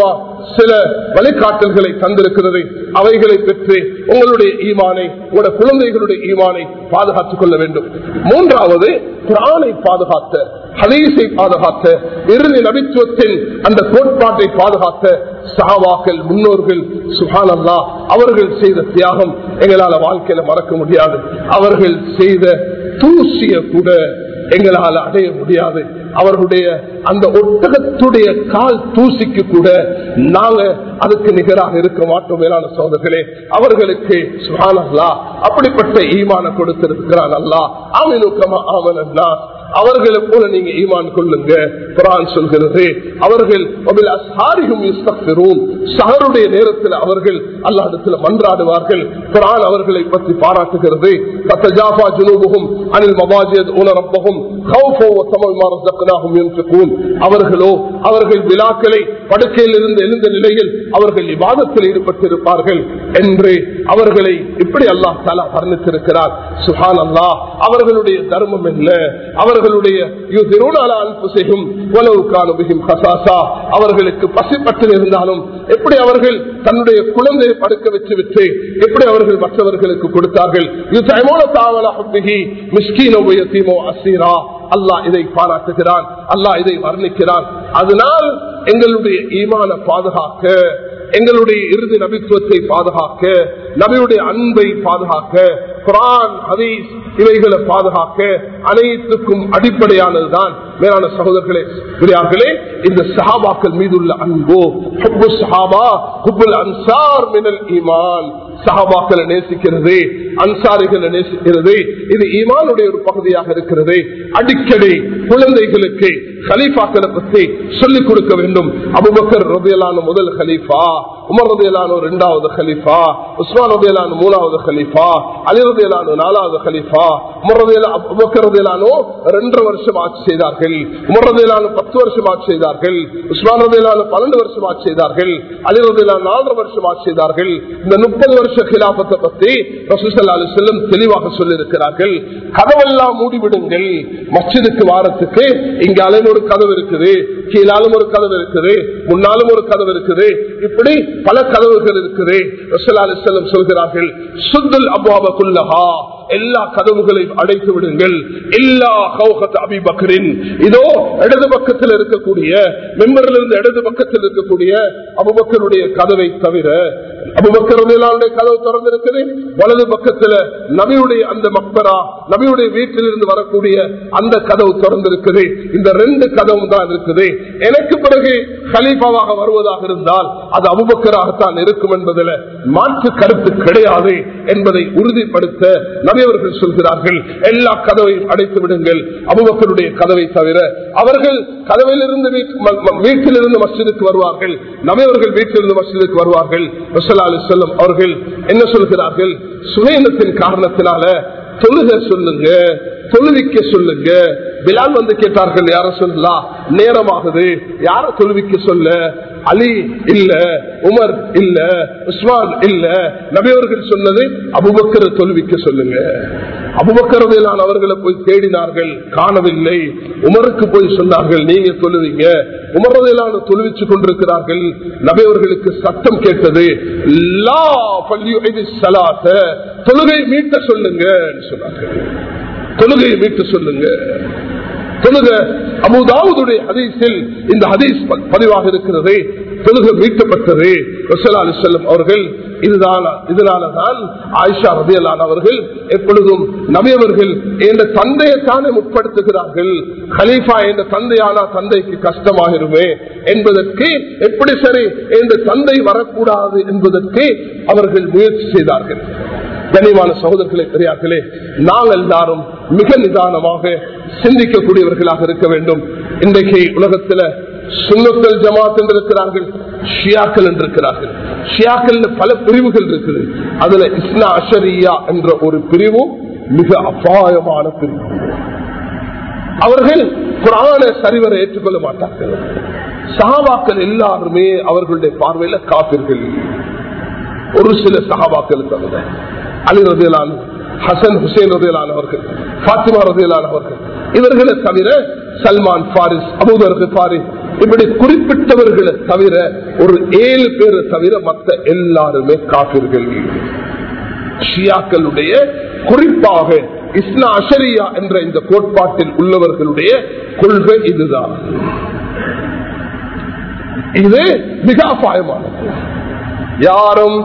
சில வழிகாட்டல்களை தந்திருக்கிறது அவைகளை பெற்று உங்களுடைய ஈமானை உங்களுடைய குழந்தைகளுடைய ஈமானை பாதுகாத்துக் கொள்ள வேண்டும் மூன்றாவது குரானை பாதுகாத்த ஹதீஸை பாதுகாத்த இறுதி நபித்துவத்தின் அந்த கோட்பாட்டை பாதுகாத்த சஹாவாக்கள் முன்னோர்கள் சுஹான் அல்லா அவர்கள் செய்த தியாகம் எங்களால வாழ்க்கையில மறக்க முடியாது அவர்கள் செய்த தூசிய கூட எங்களால் அடைய முடியாது அவர்களுடைய அந்த ஒட்டகத்துடைய கால் தூசிக்கு கூட நாங்க அதுக்கு நிகராக இருக்க மாட்டோம் மேலான சோதர்களே அவர்களுக்கு சுகானல்லா அப்படிப்பட்ட ஈமான கொடுத்திருக்கிறான் அல்லா ஆமினுக்கமா ஆமனல்லா அவர்களை போல நீங்க ஈமான் கொள்ளுங்க குரான் சொல்கிறது அவர்கள் சகருடைய நேரத்தில் அவர்கள் அல்லாடத்தில் மன்றாடுவார்கள் குரான் அவர்களை பற்றி பாராட்டுகிறது அனில் மபாஜியத் உணரப்பகும் அவர்களோ அவர்கள் விழாக்களை படுக்கையில் இருந்து எழுந்த நிலையில் அவர்கள் விவாதத்தில் ஈடுபட்டிருப்பார்கள் என்று அவர்களை இப்படி அல்லாஹ் தாலா வர்ணித்திருக்கிறார் சுஹான் அல்லாஹ் அவர்களுடைய தர்மம் என்ன அவர்களுடைய செய்யும் அவர்களுக்கு பசிப்பட்டு இருந்தாலும் எப்படி அவர்கள் தன்னுடைய குழந்தையை படுக்க வச்சு விட்டு எப்படி அவர்கள் மற்றவர்களுக்கு கொடுத்தார்கள் அல்லாஹ் இதை பாராட்டுகிறான் அல்லாஹ் இதை வர்ணிக்கிறான் அதனால் எங்களுடைய ஈமான பாதுகாக்க எங்களுடைய இறுதி நபித்துவத்தை பாதுகாக்க நபியுடைய அன்பை பாதுகாக்க குரான் ஹதீஸ் இவைகளை பாதுகாக்க அனைத்துக்கும் அடிப்படையானதுதான் மேலான சகோதரர்களே பெரியார்களே இந்த சஹாபாக்கள் மீதுள்ள அன்போ ஹுப்பு சஹாபா ஹுப்புல் அன்சார் மினல் ஈமான் சஹாபாக்களை நேசிக்கிறது அன்சாரிகளை நேசிக்கிறது இது ஈமானுடைய ஒரு பகுதியாக இருக்கிறது அடிக்கடி குழந்தைகளுக்கு ஹலீஃபாக்களை பற்றி சொல்லிக் கொடுக்க வேண்டும் அபுபக்கர் ரபியலான முதல் ஹலீஃபா உமர் ரபியலான இரண்டாவது ஹலீஃபா உஸ்மான் ரபியலான மூணாவது ஹலீஃபா அலி ரபியலான நாலாவது ஹலீஃபா உமர் அபுபக்கர் ரபியலானோ ரெண்டரை வருஷம் ஆட்சி செய்தார்கள் உமர் ரபியலான பத்து வருஷம் ஆட்சி செய்தார்கள் உஸ்மான் ரபியலான பன்னெண்டு வருஷம் ஆட்சி செய்தார்கள் அலி ரபியலான நாலரை வருஷம் ஆட்சி செய்தார்கள் இந்த முப்பது வருஷ கிலாபத்தை பற்றி ரசூசல்லா அலி செல்லம் தெளிவாக சொல்லியிருக்கிறார்கள் கதவெல்லாம் மூடிவிடுங்கள் மஸ்ஜிதுக்கு வாரத்துக்கு இங்க அலைன்னு ஒரு கதவு இருக்குது கீழாலும் ஒரு கதவு இருக்குது முன்னாலும் ஒரு கதவு இருக்குது இப்படி பல கதவுகள் இருக்குது ரசூல்லா அலி செல்லம் சொல்கிறார்கள் சுத்துல் அபாபகுல்லஹா எல்லா கதவுகளையும் அடைத்து விடுங்கள் எல்லா அபிபக்கரின் இதோ இடது பக்கத்தில் இருக்கக்கூடிய மெம்பரில் இருந்து இடது பக்கத்தில் இருக்கக்கூடிய அபுபக்கருடைய கதவை தவிர அபுபக்கருடைய கதவு திறந்திருக்குது வலது பக்கத்துல நபியுடைய அந்த மக்பரா நபியுடைய வீட்டிலிருந்து வரக்கூடிய அந்த கதவு திறந்திருக்குது இந்த ரெண்டு கதவும் தான் இருக்குது எனக்கு பிறகு கலீஃபாவாக வருவதாக இருந்தால் அது அபுபக்கராகத்தான் இருக்கும் என்பதில் மாற்று கருத்து கிடையாது என்பதை உறுதிப்படுத்த நபியவர்கள் சொல்கிறார்கள் எல்லா கதவையும் அடைத்து விடுங்கள் அபுபக்கருடைய கதவை தவிர அவர்கள் கதவிலிருந்து வீட்டிலிருந்து மஸ்ஜிதுக்கு வருவார்கள் நபியவர்கள் வீட்டிலிருந்து மஸ்ஜிதுக்கு வருவார்கள் செல்லம் அவர்கள் என்ன சொல்கிறார்கள் சுயனத்தின் காரணத்தினால தொழுக சொல்லுங்க தொழுவிக்க சொல்லுங்க பிலால் வந்து கேட்டார்கள் யார சொல்லலாம் நேரமாகுது யார தொழுவிக்க சொல்ல அலி இல்ல உமர் இல்ல உஸ்மான் இல்ல நபியவர்கள் சொன்னது அபுபக்கர தொழுவிக்க சொல்லுங்க அபுபக்கரதையிலான அவர்களை போய் தேடினார்கள் காணவில்லை உமருக்கு போய் சொன்னார்கள் நீங்க தொழுவீங்க உமரதையிலான தொழுவிச்சு கொண்டிருக்கிறார்கள் நபியவர்களுக்கு சத்தம் கேட்டது லா பள்ளி சலாத்த தொழுகை மீட்ட சொல்லுங்க சொன்னார்கள் தொழுகையை மீட்டு சொல்லுங்க தொழுக அபுதாவுடைய ஹதீஸில் இந்த ஹதீஸ் பதிவாக இருக்கிறது தொழுக மீட்கப்பட்டது ரசலா அலி செல்லம் அவர்கள் இதுதான் இதனாலதான் ஆயிஷா ரபியலான் அவர்கள் எப்பொழுதும் நபியவர்கள் என்ற தந்தையைத்தானே முற்படுத்துகிறார்கள் ஹலீஃபா என்ற தந்தையானா தந்தைக்கு கஷ்டமாகிருமே என்பதற்கு எப்படி சரி என்ற தந்தை வரக்கூடாது என்பதற்கு அவர்கள் முயற்சி செய்தார்கள் கனிவான சகோதரர்களே பெரியார்களே நாங்கள் எல்லாரும் மிக நிதானமாக சிந்திக்கக்கூடியவர்களாக இருக்க வேண்டும் இன்றைக்கு உலகத்தில் சுண்ணத்தல் ஜமாத் என்று இருக்கிறார்கள் ஷியாக்கள் என்று இருக்கிறார்கள் ஷியாக்கள் பல பிரிவுகள் இருக்குது அதுல இஸ்னா அஷரியா என்ற ஒரு பிரிவு மிக அபாயமான பிரிவு அவர்கள் புராண சரிவரை ஏற்றுக்கொள்ள மாட்டார்கள் சகாபாக்கள் எல்லாருமே அவர்களுடைய பார்வையில காப்பீர்கள் ஒரு சில சகாபாக்கள் தவிர அலி ரதியலான ஹசன் ஹுசேன் ரதியலான அவர்கள் பாத்திமா ரதியலான அவர்கள் இவர்களை தவிர சல்மான் பாரிஸ் அபூதர் பாரி இப்படி குறிப்பிட்டவர்களை தவிர ஒரு ஏழு பேரை தவிர மற்ற எல்லாருமே காப்பீர்கள் ஷியாக்களுடைய குறிப்பாக இஸ்லா அஷரியா என்ற இந்த கோட்பாட்டில் உள்ளவர்களுடைய கொள்கை இதுதான் இது மிக அபாயமானது யாரும்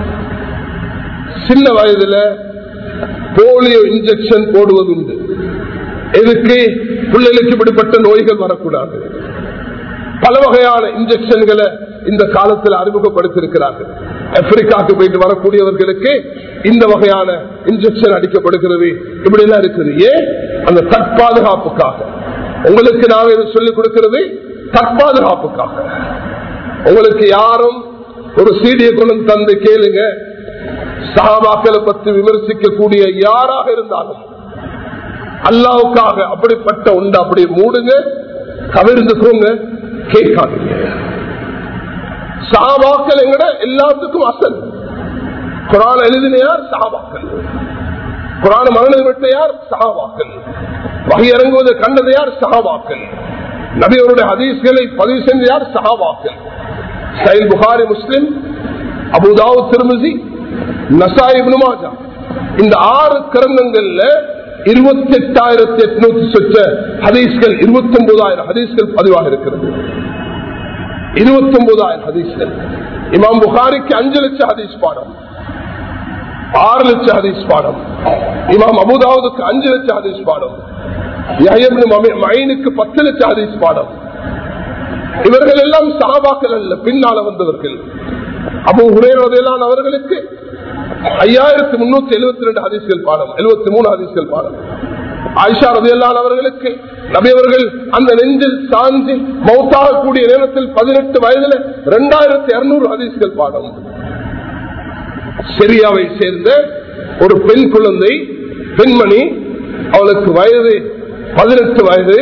சின்ன வயதுல போலியோ இன்ஜெக்ஷன் போடுவதுண்டு எதுக்கு பிள்ளைகளுக்கு இப்படிப்பட்ட நோய்கள் வரக்கூடாது பல வகையான இன்ஜெக்ஷன்களை இந்த காலத்தில் அறிமுகப்படுத்தியிருக்கிறார்கள் ஆப்பிரிக்காவுக்கு போயிட்டு வரக்கூடியவர்களுக்கு இந்த வகையான இன்ஜெக்ஷன் அடிக்கப்படுகிறது இப்படி எல்லாம் இருக்குது ஏன் அந்த தற்பாதுகாப்புக்காக உங்களுக்கு நாங்க இதை சொல்லிக் கொடுக்கிறது தற்பாதுகாப்புக்காக உங்களுக்கு யாரும் ஒரு சீடியை கொண்டு தந்து கேளுங்க சகாபாக்களை பற்றி விமர்சிக்கக்கூடிய யாராக இருந்தாலும் அல்லாவுக்காக அப்படிப்பட்ட உண்டு அப்படி மூடுங்க கவிழ்ந்துக்கோங்க கேட்காதீங்க சாபாக்கள் எங்கட எல்லாத்துக்கும் அசல் குரான் எழுதினையார் சாபாக்கள் குரான் மரணம் விட்ட யார் சகாபாக்கள் வகை இறங்குவதை கண்டது யார் சகாபாக்கள் நபியவருடைய ஹதீஸ்களை பதிவு செஞ்ச யார் சகாபாக்கள் சைல் புகாரி முஸ்லிம் அபுதாவு திருமிசி நசாய் மாஜா இந்த ஆறு கிரந்தங்கள்ல இருபத்தி எட்டாயிரத்தி எட்நூத்தி சொச்ச ஹதீஸ்கள் இருபத்தி ஒன்பதாயிரம் ஹதீஸ்கள் பதிவாக இருக்கிறது இருபத்தி ஒன்பதாயிரம் ஹதீஸ்கள் இமாம் புகாரிக்கு அஞ்சு லட்சம் ஹதீஸ் பாடம் ஆறு லட்சம் ஹதீஸ் பாடம் இமாம் அபுதாவுக்கு அஞ்சு லட்சம் ஹதீஸ் பாடம் மைனுக்கு பத்து லட்சம் ஹதீஸ் பாடம் இவர்கள் எல்லாம் சாபாக்கள் அல்ல பின்னால வந்தவர்கள் அபு ஹுரேரதையெல்லாம் அவர்களுக்கு ஐயாயிரத்தி முன்னூத்தி எழுபத்தி ரெண்டு ஹதீஸ்கள் பாடம் எழுபத்தி மூணு ஹதீஸ்கள் பாடம் ஆயிஷா ரதையெல்லாம் அவர்களுக்கு நபியவர்கள் அந்த நெஞ்சில் சாஞ்சி மௌத்தாகக்கூடிய நேரத்தில் பதினெட்டு வயதுல இரண்டாயிரத்தி இருநூறு ஹதீஸ்கள் பாடம் சிரியாவை சேர்ந்த ஒரு பெண் குழந்தை பெண்மணி அவளுக்கு வயது பதினெட்டு வயது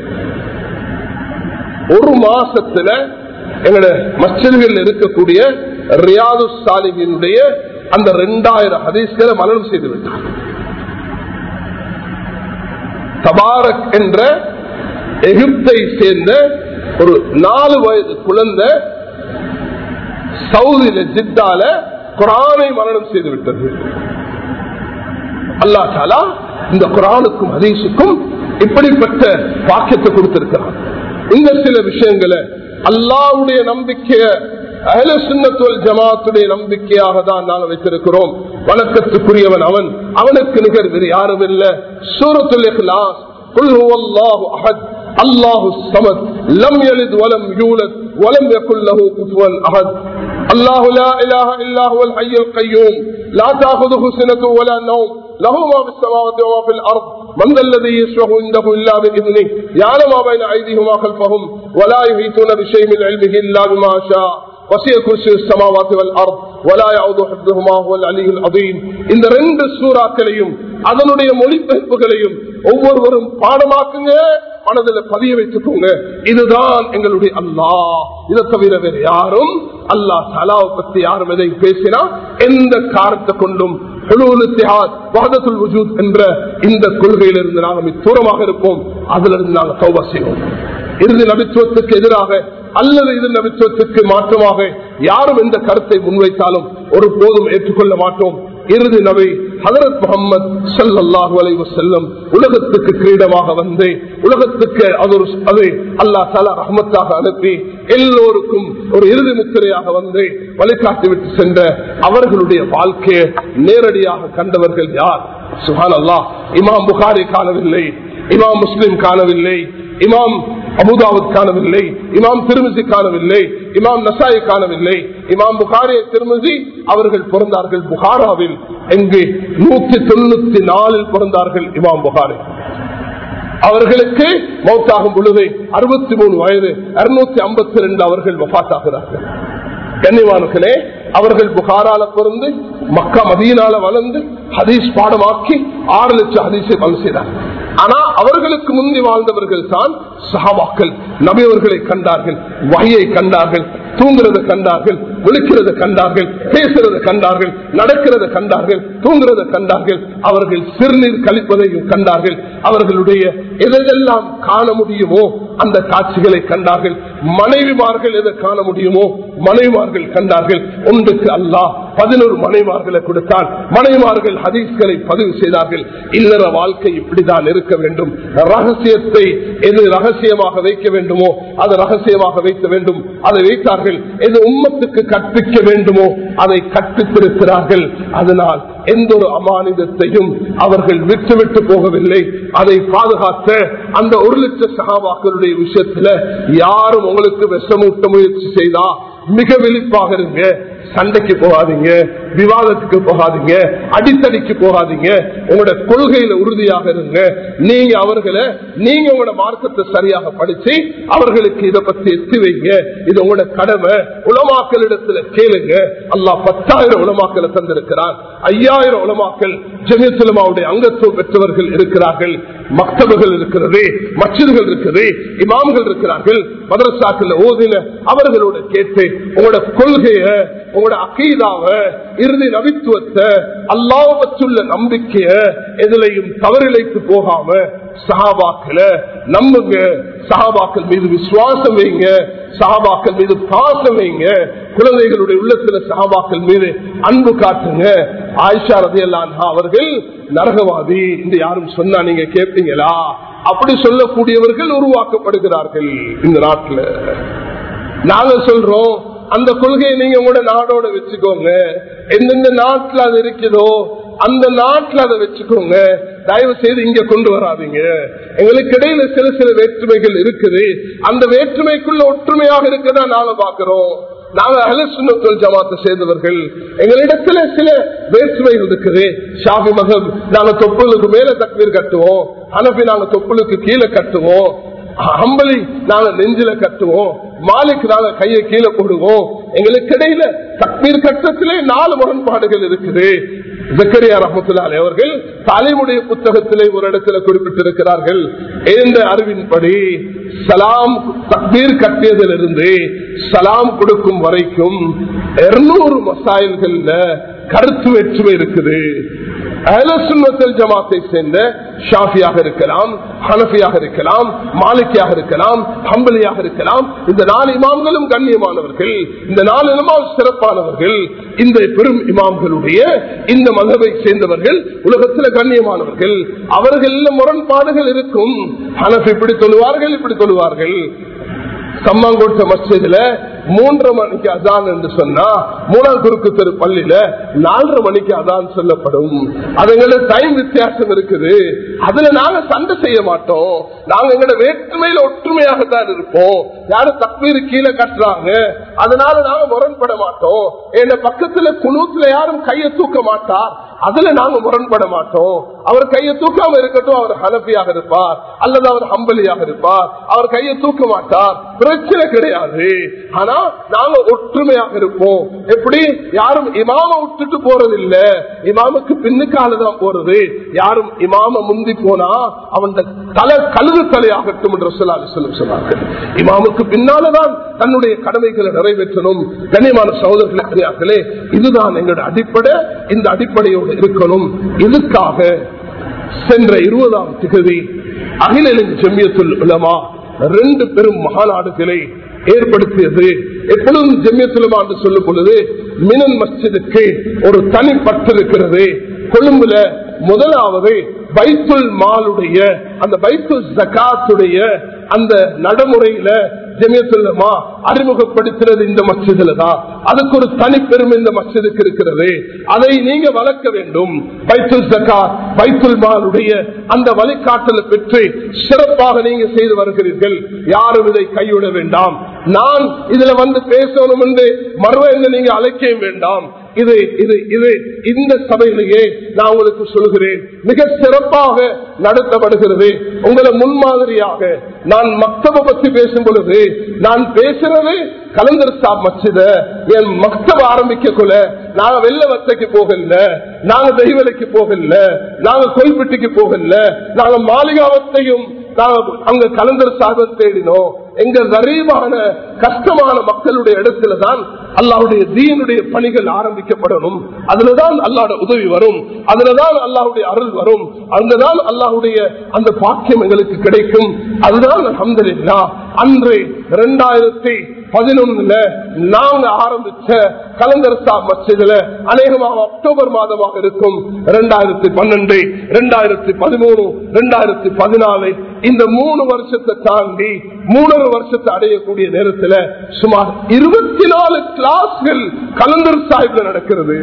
ஒரு மாசத்துல எங்களோட மச்சல்கள் இருக்கக்கூடிய ரியாது சாலிகினுடைய அந்த ரெண்டாயிரம் ஹதீஸ்களை மரணம் செய்து விட்டார் தபாரக் என்ற எகிப்தை சேர்ந்த ஒரு நாலு வயது குழந்தை சவுதியில ஜித்தால குரானை மரணம் செய்து விட்டது அல்லா தாலா இந்த குரானுக்கும் ஹதீஸுக்கும் இப்படிப்பட்ட வாக்கியத்தை கொடுத்திருக்கிறார் இந்த சில விஷயங்களை அல்லாவுடைய நம்பிக்கைய அஹல சுண்ணத்துவல் ஜமாத்துடைய நம்பிக்கையாக தான் நாங்கள் வைத்திருக்கிறோம் வணக்கத்துக்குரியவன் அவன் அவனுக்கு நிகர் வேறு யாரும் இல்லை சூரத்துல் இஹ்லாஸ் قل هو الله احد الله الصمد لم يلد ولم يولد ولم يكن له كفوا احد الله لا اله الا هو الحي القيوم لا تاخذه سنه ولا نوم له ما في السماوات وما في الارض من ذا الذي يشفع عنده الا باذنه يعلم ما بين ايديهم وما خلفهم ولا يحيطون بشيء من علمه الا بما شاء وسع كرسي السماوات والارض ولا يعود حفظهما هو العلي العظيم இந்த ரெண்டு சூறாக்களையும் அதனுடைய மொழிபெயர்ப்புகளையும் ஒவ்வொருவரும் பாடமாக்குங்க மனதில் பதிய வைத்துக்கோங்க இதுதான் எங்களுடைய அல்லாஹ் இதை தவிர வேறு யாரும் அல்லாஹ் தலாவை பத்தி யாரும் எதை பேசினா எந்த காரத்தை கொண்டும் என்ற இந்த கொள்கையிலிருந்து நாங்கள் தூரமாக இருப்போம் அதுல இருந்து நாங்கள் சௌபா செய்வோம் இறுதி நபித்துவத்துக்கு எதிராக அல்லது இது நபித்துவத்துக்கு மாற்றமாக யாரும் எந்த கருத்தை முன்வைத்தாலும் ஒரு போதும் ஏற்றுக்கொள்ள மாட்டோம் இறுதி நபி ஹதரத் முகமது சல்லாஹூ அலைவு செல்லம் உலகத்துக்கு கிரீடமாக வந்து உலகத்துக்கு அது ஒரு அதை அல்லா தலா ரஹமத்தாக அனுப்பி எல்லோருக்கும் ஒரு இறுதி முத்திரையாக வந்து வழிகாட்டி விட்டு சென்ற அவர்களுடைய வாழ்க்கையை நேரடியாக கண்டவர்கள் யார் சுஹான் அல்லா இமாம் புகாரி காணவில்லை இமாம் முஸ்லிம் காணவில்லை இமாம் அபுதாவுத் காணவில்லை இமாம் திருமிசி காணவில்லை இமாம் நசாயை காணவில்லை இமாம் புகாரி திருமிசி அவர்கள் பிறந்தார்கள் புகாராவில் எங்கு நூத்தி தொண்ணூத்தி நாலில் பிறந்தார்கள் இமாம் புகாரி அவர்களுக்கு மௌத்தாகும் பொழுது அறுபத்தி மூணு வயது அறுநூத்தி ஐம்பத்தி ரெண்டு அவர்கள் வபாத்தாகிறார்கள் கண்ணிவானுகளே அவர்கள் புகாரால பிறந்து மக்கா மதியனால வளர்ந்து ஹதீஸ் பாடமாக்கி ஆறு லட்சம் ஹதீஸை பல செய்தார்கள் ஆனா அவர்களுக்கு முந்தி வாழ்ந்தவர்கள் தான் சஹாபாக்கள் நபியவர்களை கண்டார்கள் வகையை கண்டார்கள் தூங்குறத கண்டார்கள் விழிக்கிறத கண்டார்கள் பேசுறத கண்டார்கள் நடக்கிறத கண்டார்கள் தூங்குறத கண்டார்கள் அவர்கள் சிறுநீர் கழிப்பதையும் கண்டார்கள் அவர்களுடைய எதெல்லாம் காண முடியுமோ அந்த காட்சிகளை கண்டார்கள் மனைவிமார்கள் எதை காண முடியுமோ மனைவிமார்கள் கண்டார்கள் ஒன்றுக்கு அல்லாஹ் பதினோரு மனைவிமார்களை கொடுத்தான் மனைவிமார்கள் ஹதீஸ்களை பதிவு செய்தார்கள் இல்லற வாழ்க்கை இப்படிதான் இருக்க வேண்டும் ரகசியத்தை எது ரகசியமாக வைக்க வேண்டுமோ அதை ரகசியமாக வைக்க வேண்டும் அதை வைத்தார்கள் எது உம்மத்துக்கு கற்பிக்க வேண்டுமோ அதை கற்பித்திருக்கிறார்கள் அதனால் எந்த ஒரு அமானிதத்தையும் அவர்கள் விட்டுவிட்டு போகவில்லை அதை பாதுகாத்த அந்த ஒரு லட்ச சகாபாக்களுடைய விஷயத்துல யாரும் உங்களுக்கு விஷமூட்ட முயற்சி செய்தா மிக விழிப்பாக இருங்க சண்டைக்கு போகாதீங்க விவாதத்துக்கு போகாதீங்க அடித்தடிக்கு போகாதீங்க உங்களோட கொள்கையில உறுதியாக இருங்க நீங்க அவர்களை நீங்க உங்களோட மார்க்கத்தை சரியாக படிச்சு அவர்களுக்கு இதை பத்தி எத்தி வைங்க இது உங்களோட கடமை உலமாக்களிடத்துல கேளுங்க அல்லாஹ் பத்தாயிரம் உலமாக்களை தந்திருக்கிறார் ஐயாயிரம் உலமாக்கள் ஜெமியத்துலமாவுடைய அங்கத்துவம் பெற்றவர்கள் இருக்கிறார்கள் மக்தபுகள் இருக்கிறது மச்சிதுகள் இருக்குது இமாம்கள் இருக்கிறார்கள் மதரசாக்கள் ஓதின அவர்களோட கேட்டு உங்களோட கொள்கைய உங்களோட அகீதாவ இறுதி நபித்துவத்தை அல்லாஹ் பற்றுள்ள நம்பிக்கைய எதிலையும் தவறிழைத்து போகாம சஹாபாக்கள நம்புங்க சஹாபாக்கள் மீது விசுவாசம் வைங்க சஹாபாக்கள் மீது பாசம் வைங்க குழந்தைகளுடைய உள்ளத்துல சஹாபாக்கள் மீது அன்பு காட்டுங்க ஆயிஷா ரதையெல்லாம் அவர்கள் நரகவாதி என்று யாரும் சொன்னா நீங்க கேட்பீங்களா அப்படி சொல்லக்கூடியவர்கள் உருவாக்கப்படுகிறார்கள் இந்த நாட்டுல நாங்க சொல்றோம் அந்த கொள்கையை நீங்க உங்களோட நாடோட வச்சுக்கோங்க எந்தெந்த நாட்டுல அது இருக்குதோ அந்த நாட்டுல அதை வச்சுக்கோங்க தயவு செய்து இங்க கொண்டு வராதீங்க எங்களுக்கு இடையில சில சில வேற்றுமைகள் இருக்குது அந்த வேற்றுமைக்குள்ள ஒற்றுமையாக இருக்கதான் நாங்க பாக்குறோம் நாங்க அகலசுனத்தொல் ஜமாத்தை சேர்ந்தவர்கள் எங்களிடத்துல சில வேற்றுமைகள் இருக்குது ஷாபி மகம் நாங்க தொப்புளுக்கு மேல தக்வீர் கட்டுவோம் அனபி நாங்க தொப்புளுக்கு கீழே கட்டுவோம் அம்பலி நாங்க நெஞ்சில கட்டுவோம் மாலிக் நாங்க கையை கீழே போடுவோம் எங்களுக்கு இடையில தக்மீர் கட்டத்திலே நாலு முரண்பாடுகள் இருக்குது ஜக்கரியா ரஹமத்துல்லாலே அவர்கள் தலைமுடைய புத்தகத்திலே ஒரு இடத்துல குறிப்பிட்டிருக்கிறார்கள் இந்த அறிவின்படி சலாம் தக்மீர் கட்டியதிலிருந்து சலாம் கொடுக்கும் வரைக்கும் இருநூறு மசாயல்கள்ல கருத்து வேற்றுமை இருக்குது அஹலசுன்னத்தல் ஜமாத்தை சேர்ந்த ஷாஃபியாக இருக்கலாம் ஹனஃபியாக இருக்கலாம் மாலிக்கியாக இருக்கலாம் ஹம்பலியாக இருக்கலாம் இந்த நாலு இமாம்களும் கண்ணியமானவர்கள் இந்த நாலு இமாம் சிறப்பானவர்கள் இந்த பெரும் இமாம்களுடைய இந்த மதவை சேர்ந்தவர்கள் உலகத்தில் கண்ணியமானவர்கள் அவர்கள் முரண்பாடுகள் இருக்கும் ஹனஃப் இப்படி சொல்லுவார்கள் இப்படி சொல்லுவார்கள் சம்மாங்கோட்ட மஸ்ஜிதுல மூன்றரை மணிக்கு அதான் என்று சொன்னா மூணாம் குறுக்கு தெரு பள்ளியில நாலரை மணிக்கு அதான் சொல்லப்படும் அதுங்கள டைம் வித்தியாசம் இருக்குது அதுல நாங்க சண்டை செய்ய மாட்டோம் நாங்க எங்களோட வேற்றுமையில ஒற்றுமையாகத்தான் இருப்போம் யாரும் தப்பீர் கீழே கட்டுறாங்க அதனால நாங்க முரண்பட மாட்டோம் என் பக்கத்துல குணூத்துல யாரும் கையை தூக்க மாட்டார் அதுல நாங்க முரண்பட மாட்டோம் அவர் கையை தூக்காம இருக்கட்டும் அவர் ஹனப்பியாக இருப்பார் அல்லது அவர் ஹம்பலியாக இருப்பார் அவர் கையை தூக்க மாட்டார் பிரச்சனை கிடையாது ஆனா நாங்க ஒற்றுமையாக இருப்போம் எப்படி யாரும் இமாம விட்டுட்டு போறது இல்ல இமாமுக்கு பின்னுக்காலதான் போறது யாரும் இமாம முந்தி போனா அவன் தலை கழுது தலையாகட்டும் என்று சொல்லாது சொல்லும் சொன்னார்கள் இமாமுக்கு பின்னாலதான் தன்னுடைய கடமைகளை நிறைவேற்றணும் கண்ணியமான சகோதரர்களே இதுதான் எங்களுடைய அடிப்படை இந்த அடிப்படையோடு இருக்கணும் இதுக்காக சென்ற இருபதாம் திகதி அகில ஜெமியத்துல் உலமா ரெண்டு பெரும் மகாநாடுகளை ஏற்படுத்தியது எப்பொழுதும் ஜெமியத்துலமா என்று சொல்லும் பொழுது மினன் மஸ்ஜிதுக்கு ஒரு தனி பற்று இருக்கிறது கொழும்புல முதலாவது பைத்துல் மாலுடைய அந்த பைத்துல் ஜக்காத்துடைய அந்த நடைமுறையில ஜெமியத்துல்லமா அறிமுகப்படுத்துறது இந்த மசிதில தான் அதுக்கு ஒரு தனிப்பெருமை இந்த மசிதுக்கு இருக்கிறது அதை நீங்க வளர்க்க வேண்டும் பைத்துல் ஜக்கா பைத்துல் மாலுடைய அந்த வழிகாட்டலை பெற்று சிறப்பாக நீங்க செய்து வருகிறீர்கள் யாரும் இதை கைவிட வேண்டாம் நான் இதுல வந்து பேசணும் என்று மறுவ நீங்க அழைக்க வேண்டாம் இது இது இது இந்த சபையிலேயே நான் உங்களுக்கு சொல்கிறேன் மிக சிறப்பாக நடத்தப்படுகிறது உங்களை முன்மாதிரியாக நான் மக்தப பத்தி பேசும் பொழுது நான் பேசுறது கலந்தர் சாப் மச்சித என் மக்தப ஆரம்பிக்க கொள்ள நாங்க வெள்ள வத்தைக்கு போகல நாங்க தெய்வலைக்கு போகல நாங்க கோயில்பட்டிக்கு போகல நாங்க மாளிகாவத்தையும் நாங்க அங்க கலந்தர் சாதம் தேடினோம் எங்க கரீபான கஷ்டமான மக்களுடைய இடத்துல தான் அல்லாவுடைய தீனுடைய பணிகள் ஆரம்பிக்கப்படணும் அதுலதான் அல்லாட உதவி வரும் அதுலதான் அல்லாவுடைய அருள் வரும் அங்கதான் அல்லாஹுடைய அந்த பாக்கியம் எங்களுக்கு கிடைக்கும் அதுதான் அஹமதுல்லா அன்று இரண்டாயிரத்தி பதினொன்னுல நாங்க ஆரம்பிச்ச கலந்தர் சாப் மசிதுல அநேகமாக அக்டோபர் மாதமாக இருக்கும் இரண்டாயிரத்தி பன்னெண்டு இரண்டாயிரத்தி பதிமூணு இரண்டாயிரத்தி பதினாலு இந்த மூணு வருஷத்தை தாண்டி மூணரை வருஷத்தை அடையக்கூடிய நேரத்தில் சுமார் இருபத்தி நாலு கிளாஸ்கள் கலந்தர் சாஹிப்ல நடக்கிறது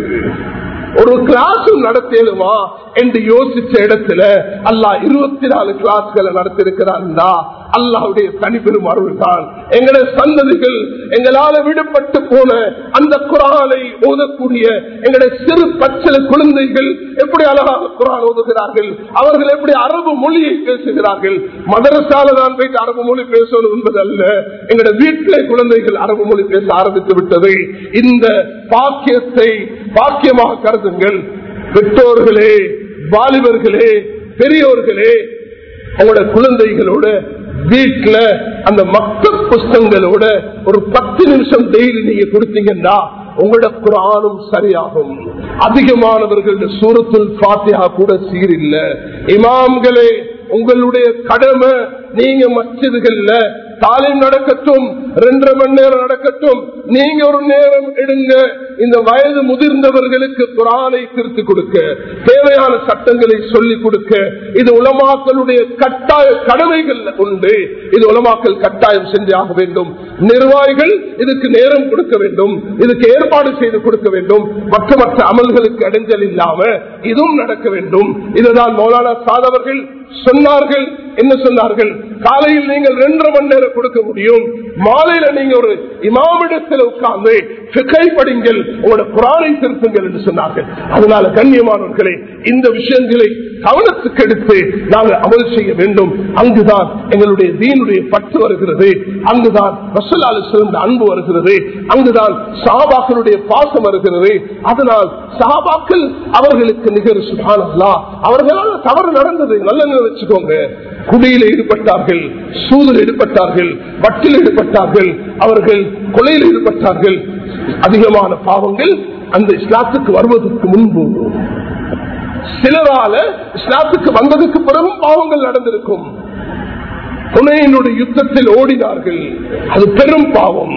ஒரு கிளாஸும் நடத்தலுமா என்று யோசிச்ச இடத்துல அல்லாஹ் இருபத்தி நாலு கிளாஸ்களை நடத்திருக்கிறான்டா அல்லாவுடைய தனிப்பெரும் அருள் தான் எங்களுடைய சந்ததிகள் எங்களால விடுபட்டு போன அந்த குரானை ஓதக்கூடிய எங்களுடைய சிறு பச்சள குழந்தைகள் எப்படி அழகாக குரான் ஓதுகிறார்கள் அவர்கள் எப்படி அரபு மொழியை பேசுகிறார்கள் மதரசால தான் போயிட்டு அரபு மொழி பேசணும் என்பது அல்ல எங்களுடைய வீட்டிலே குழந்தைகள் அரபு மொழி பேச ஆரம்பித்து விட்டது இந்த பாக்கியத்தை பாக்கியமாக கருதுங்கள் பெற்றோர்களே வாலிபர்களே பெரியோர்களே அவங்களோட குழந்தைகளோட வீட்டுல அந்த மக்கள் புஸ்தங்களோட ஒரு பத்து நிமிஷம் டெய்லி நீங்க கொடுத்தீங்கன்னா உங்களோட குரானும் சரியாகும் அதிகமானவர்களுடைய சூரத்துல் பாத்தியா கூட சீரில்ல இமாம்களே உங்களுடைய கடமை நீங்க மச்சிதுகள்ல தாலிம் நடக்கட்டும் ரெண்டரை மணி நேரம் நடக்கட்டும் நீங்க ஒரு நேரம் எடுங்க இந்த வயது முதிர்ந்தவர்களுக்கு குரானை திருத்தி கொடுக்க தேவையான சட்டங்களை சொல்லிக் கொடுக்க இது உலமாக்களுடைய கட்டாய கடமைகள் உண்டு இது உலமாக்கல் கட்டாயம் செஞ்சாக வேண்டும் நிர்வாகிகள் இதுக்கு நேரம் கொடுக்க வேண்டும் இதுக்கு ஏற்பாடு செய்து கொடுக்க வேண்டும் மற்ற மற்ற அமல்களுக்கு அடைஞ்சல் இல்லாம இதுவும் நடக்க வேண்டும் இதுதான் மௌலானா சாதவர்கள் சொன்னார்கள் என்ன சொன்னார்கள் காலையில் நீங்கள் ரெண்டரை மணி நேரம் கொடுக்க முடியும் மாலையில நீங்க ஒரு இமாமிடத்தில் உட்கார்ந்து பிகை படிங்கள் உங்களோட குரானை திருத்துங்கள் என்று சொன்னார்கள் அதனால கண்ணியமானவர்களே இந்த விஷயங்களை கவனத்துக்கு எடுத்து நாங்கள் அமல் செய்ய வேண்டும் அங்குதான் எங்களுடைய தீனுடைய பற்று வருகிறது அங்குதான் ரசலாலு சிறந்த அன்பு வருகிறது அங்குதான் சாபாக்களுடைய பாசம் வருகிறது அதனால் சாபாக்கள் அவர்களுக்கு நிகர் சுகானல்லா அவர்களால் தவறு நடந்தது நல்ல வச்சுக்கோங்க குடியில் ஈடுபட்டார்கள் சூதில் ஈடுபட்டார்கள் வட்டில் ஈடுபட்டார்கள் அவர்கள் கொலையில் ஈடுபட்டார்கள் அதிகமான பாவங்கள் அந்த இஸ்லாத்துக்கு வருவதற்கு முன்பு சிலரால இஸ்லாத்துக்கு வந்ததுக்கு பிறகும் பாவங்கள் நடந்திருக்கும் துணையினுடைய யுத்தத்தில் ஓடினார்கள் அது பெரும் பாவம்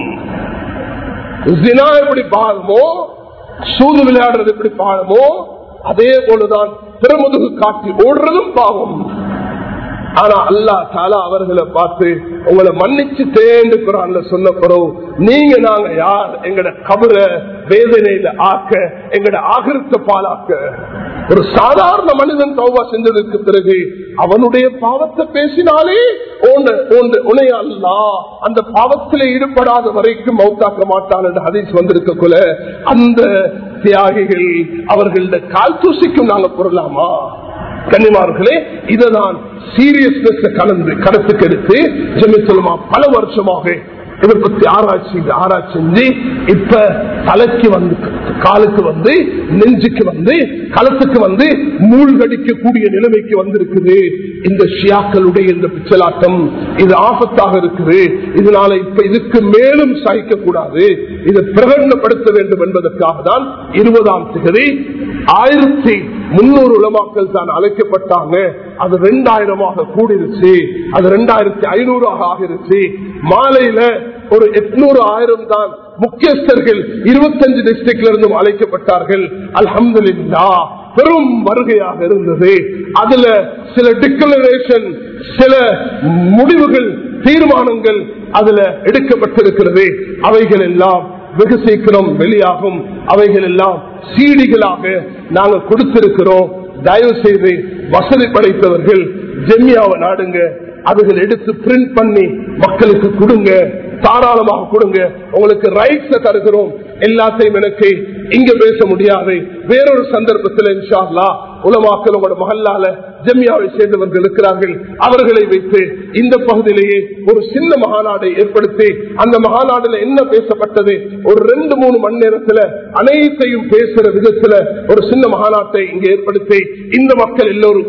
ஜினா எப்படி பாவமோ சூது விளையாடுறது எப்படி பாவமோ அதே போலதான் திருமுதுகு காட்டி ஓடுறதும் பாவம் ஆனா அல்லா தாலா அவர்களை பார்த்து உங்களை மன்னிச்சு தேண்டு குரான்ல சொன்ன பிறகு நீங்க நாங்க யார் எங்கட கபர வேதனையில ஆக்க எங்கட ஆகிருத்த பாலாக்க ஒரு சாதாரண மனிதன் தௌபா செஞ்சதுக்கு பிறகு அவனுடைய பாவத்தை பேசினாலே உனைய அல்லா அந்த பாவத்தில் ஈடுபடாத வரைக்கும் மௌத்தாக்க மாட்டான் என்று ஹதீஸ் வந்திருக்கக்குள்ள அந்த தியாகிகள் அவர்கள கால் தூசிக்கும் நாங்க பொருளாமா கன்னிமார்களே இதனால் சீரியஸ்னஸ் கலந்து கருத்துக்கு எடுத்து ஜெமிசலமா பல வருஷமாக இதை பத்தி ஆராய்ச்சி ஆராய்ச்சி செஞ்சு இப்ப தலைக்கு வந்து காலுக்கு வந்து நெஞ்சுக்கு வந்து களத்துக்கு வந்து மூழ்கடிக்க கூடிய நிலைமைக்கு வந்திருக்குது இந்த ஷியாக்களுடைய இந்த பிச்சலாட்டம் இது ஆபத்தாக இருக்குது இதனால இப்ப இதுக்கு மேலும் சகிக்க கூடாது இதை பிரகடனப்படுத்த வேண்டும் என்பதற்காக தான் இருபதாம் திகதி ஆயிரத்தி முன்னூறு உலமாக்கள் தான் அழைக்கப்பட்டாங்க அது ரெண்டாயிரமாக கூடிருச்சு அது ரெண்டாயிரத்தி ஐநூறாக ஆகிருச்சு மாலையில ஒரு எட்நூறு ஆயிரம் தான் முக்கியஸ்தர்கள் இருபத்தஞ்சு டிஸ்ட்ரிக்ட்ல இருந்தும் அழைக்கப்பட்டார்கள் அல்ஹம்துலில்லா பெரும் வருகையாக இருந்தது அதுல சில டிக்ளரேஷன் சில முடிவுகள் தீர்மானங்கள் அதுல எடுக்கப்பட்டிருக்கிறது அவைகள் எல்லாம் வெகு சீக்கிரம் வெளியாகும் அவைகள் எல்லாம் சீடிகளாக நாங்கள் கொடுத்திருக்கிறோம் தயவு செய்து வசதி படைத்தவர்கள் ஜெம்யாவை நாடுங்க அதுகள் எடுத்து பிரிண்ட் பண்ணி மக்களுக்கு கொடுங்க தாராளமாக கொடுங்க உங்களுக்கு ரைட்ஸ் தருகிறோம் எல்லாத்தையும் எனக்கு இங்க பேச முடியாது வேறொரு சந்தர்ப்பத்தில் இன்ஷால்லா உலமாக்கல் உங்களோட மகல்லால ஜெம்யாவை சேர்ந்தவர்கள் இருக்கிறார்கள் அவர்களை வைத்து இந்த பகுதியிலேயே ஒரு சின்ன மகாநாடை ஏற்படுத்தி அந்த மகாநாடுல என்ன பேசப்பட்டது ஒரு ரெண்டு மூணு மணி நேரத்துல அனைத்தையும் பேசுற விதத்துல ஒரு சின்ன மகாநாட்டை இங்க ஏற்படுத்தி இந்த மக்கள் எல்லோருக்கும்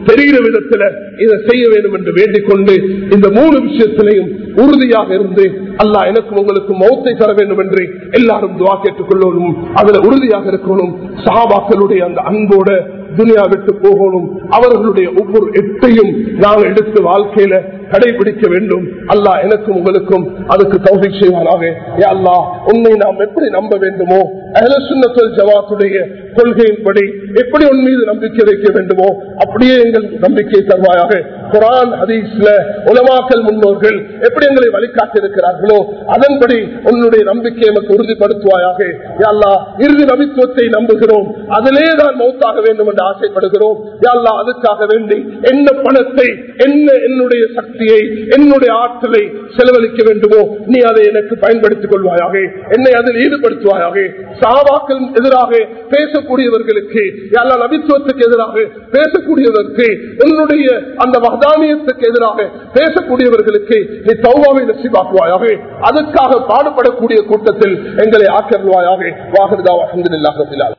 தெரிகிற விதத்துல இதை செய்ய வேண்டும் என்று வேண்டிக் கொண்டு இந்த மூணு விஷயத்திலையும் உறுதியாக இருந்து அல்லாஹ் எனக்கும் உங்களுக்கு மௌத்தை தர வேண்டும் என்று எல்லாரும் துவா கேட்டுக் கொள்ளணும் அதுல உறுதியாக இருக்கணும் சஹாபாக்களுடைய அந்த அன்போட துனியா விட்டு போகணும் அவர்களுடைய ஒவ்வொரு எட்டையும் நாங்கள் எடுத்து வாழ்க்கையில கடைபிடிக்க வேண்டும் அல்லாஹ் எனக்கும் உங்களுக்கும் அதுக்கு தௌஃபி செய்வானாக யா அல்லாஹ் உன்னை நாம் எப்படி நம்ப வேண்டுமோ அஹ்ல சுன்னத்துல் ஜமாத்துடைய கொள்கையின்படி எப்படி உன் மீது நம்பிக்கை வைக்க வேண்டுமோ அப்படியே எங்கள் நம்பிக்கை தருவாயாக குரான் ஹதீஸ்ல உலமாக்கல் முன்னோர்கள் எப்படி எங்களை வழிகாட்டி இருக்கிறார்களோ அதன்படி உன்னுடைய நம்பிக்கை நமக்கு உறுதிப்படுத்துவாயாக யா அல்லாஹ் இறுதி நபித்துவத்தை நம்புகிறோம் அதிலே தான் மௌத்தாக வேண்டும் என்று ஆசைப்படுகிறோம் யா அல்லாஹ் அதுக்காக வேண்டி என்ன பணத்தை என்ன என்னுடைய சக்தியை என்னுடைய ஆற்றலை செலவழிக்க வேண்டுமோ நீ அதை எனக்கு பயன்படுத்திக் கொள்வாயாக என்னை அதில் ஈடுபடுத்துவாயாக சாவாக்கள் எதிராக பேசக்கூடியவர்களுக்கு எல்லா நபித்துவத்துக்கு எதிராக பேசக்கூடியவருக்கு உன்னுடைய அந்த வகதானியத்துக்கு எதிராக பேசக்கூடியவர்களுக்கு நீ தௌவாவை நசிவாக்குவாயாக அதுக்காக பாடுபடக்கூடிய கூட்டத்தில் எங்களை ஆக்கருவாயாக வாகனதா அஹமதுல்லாஹ்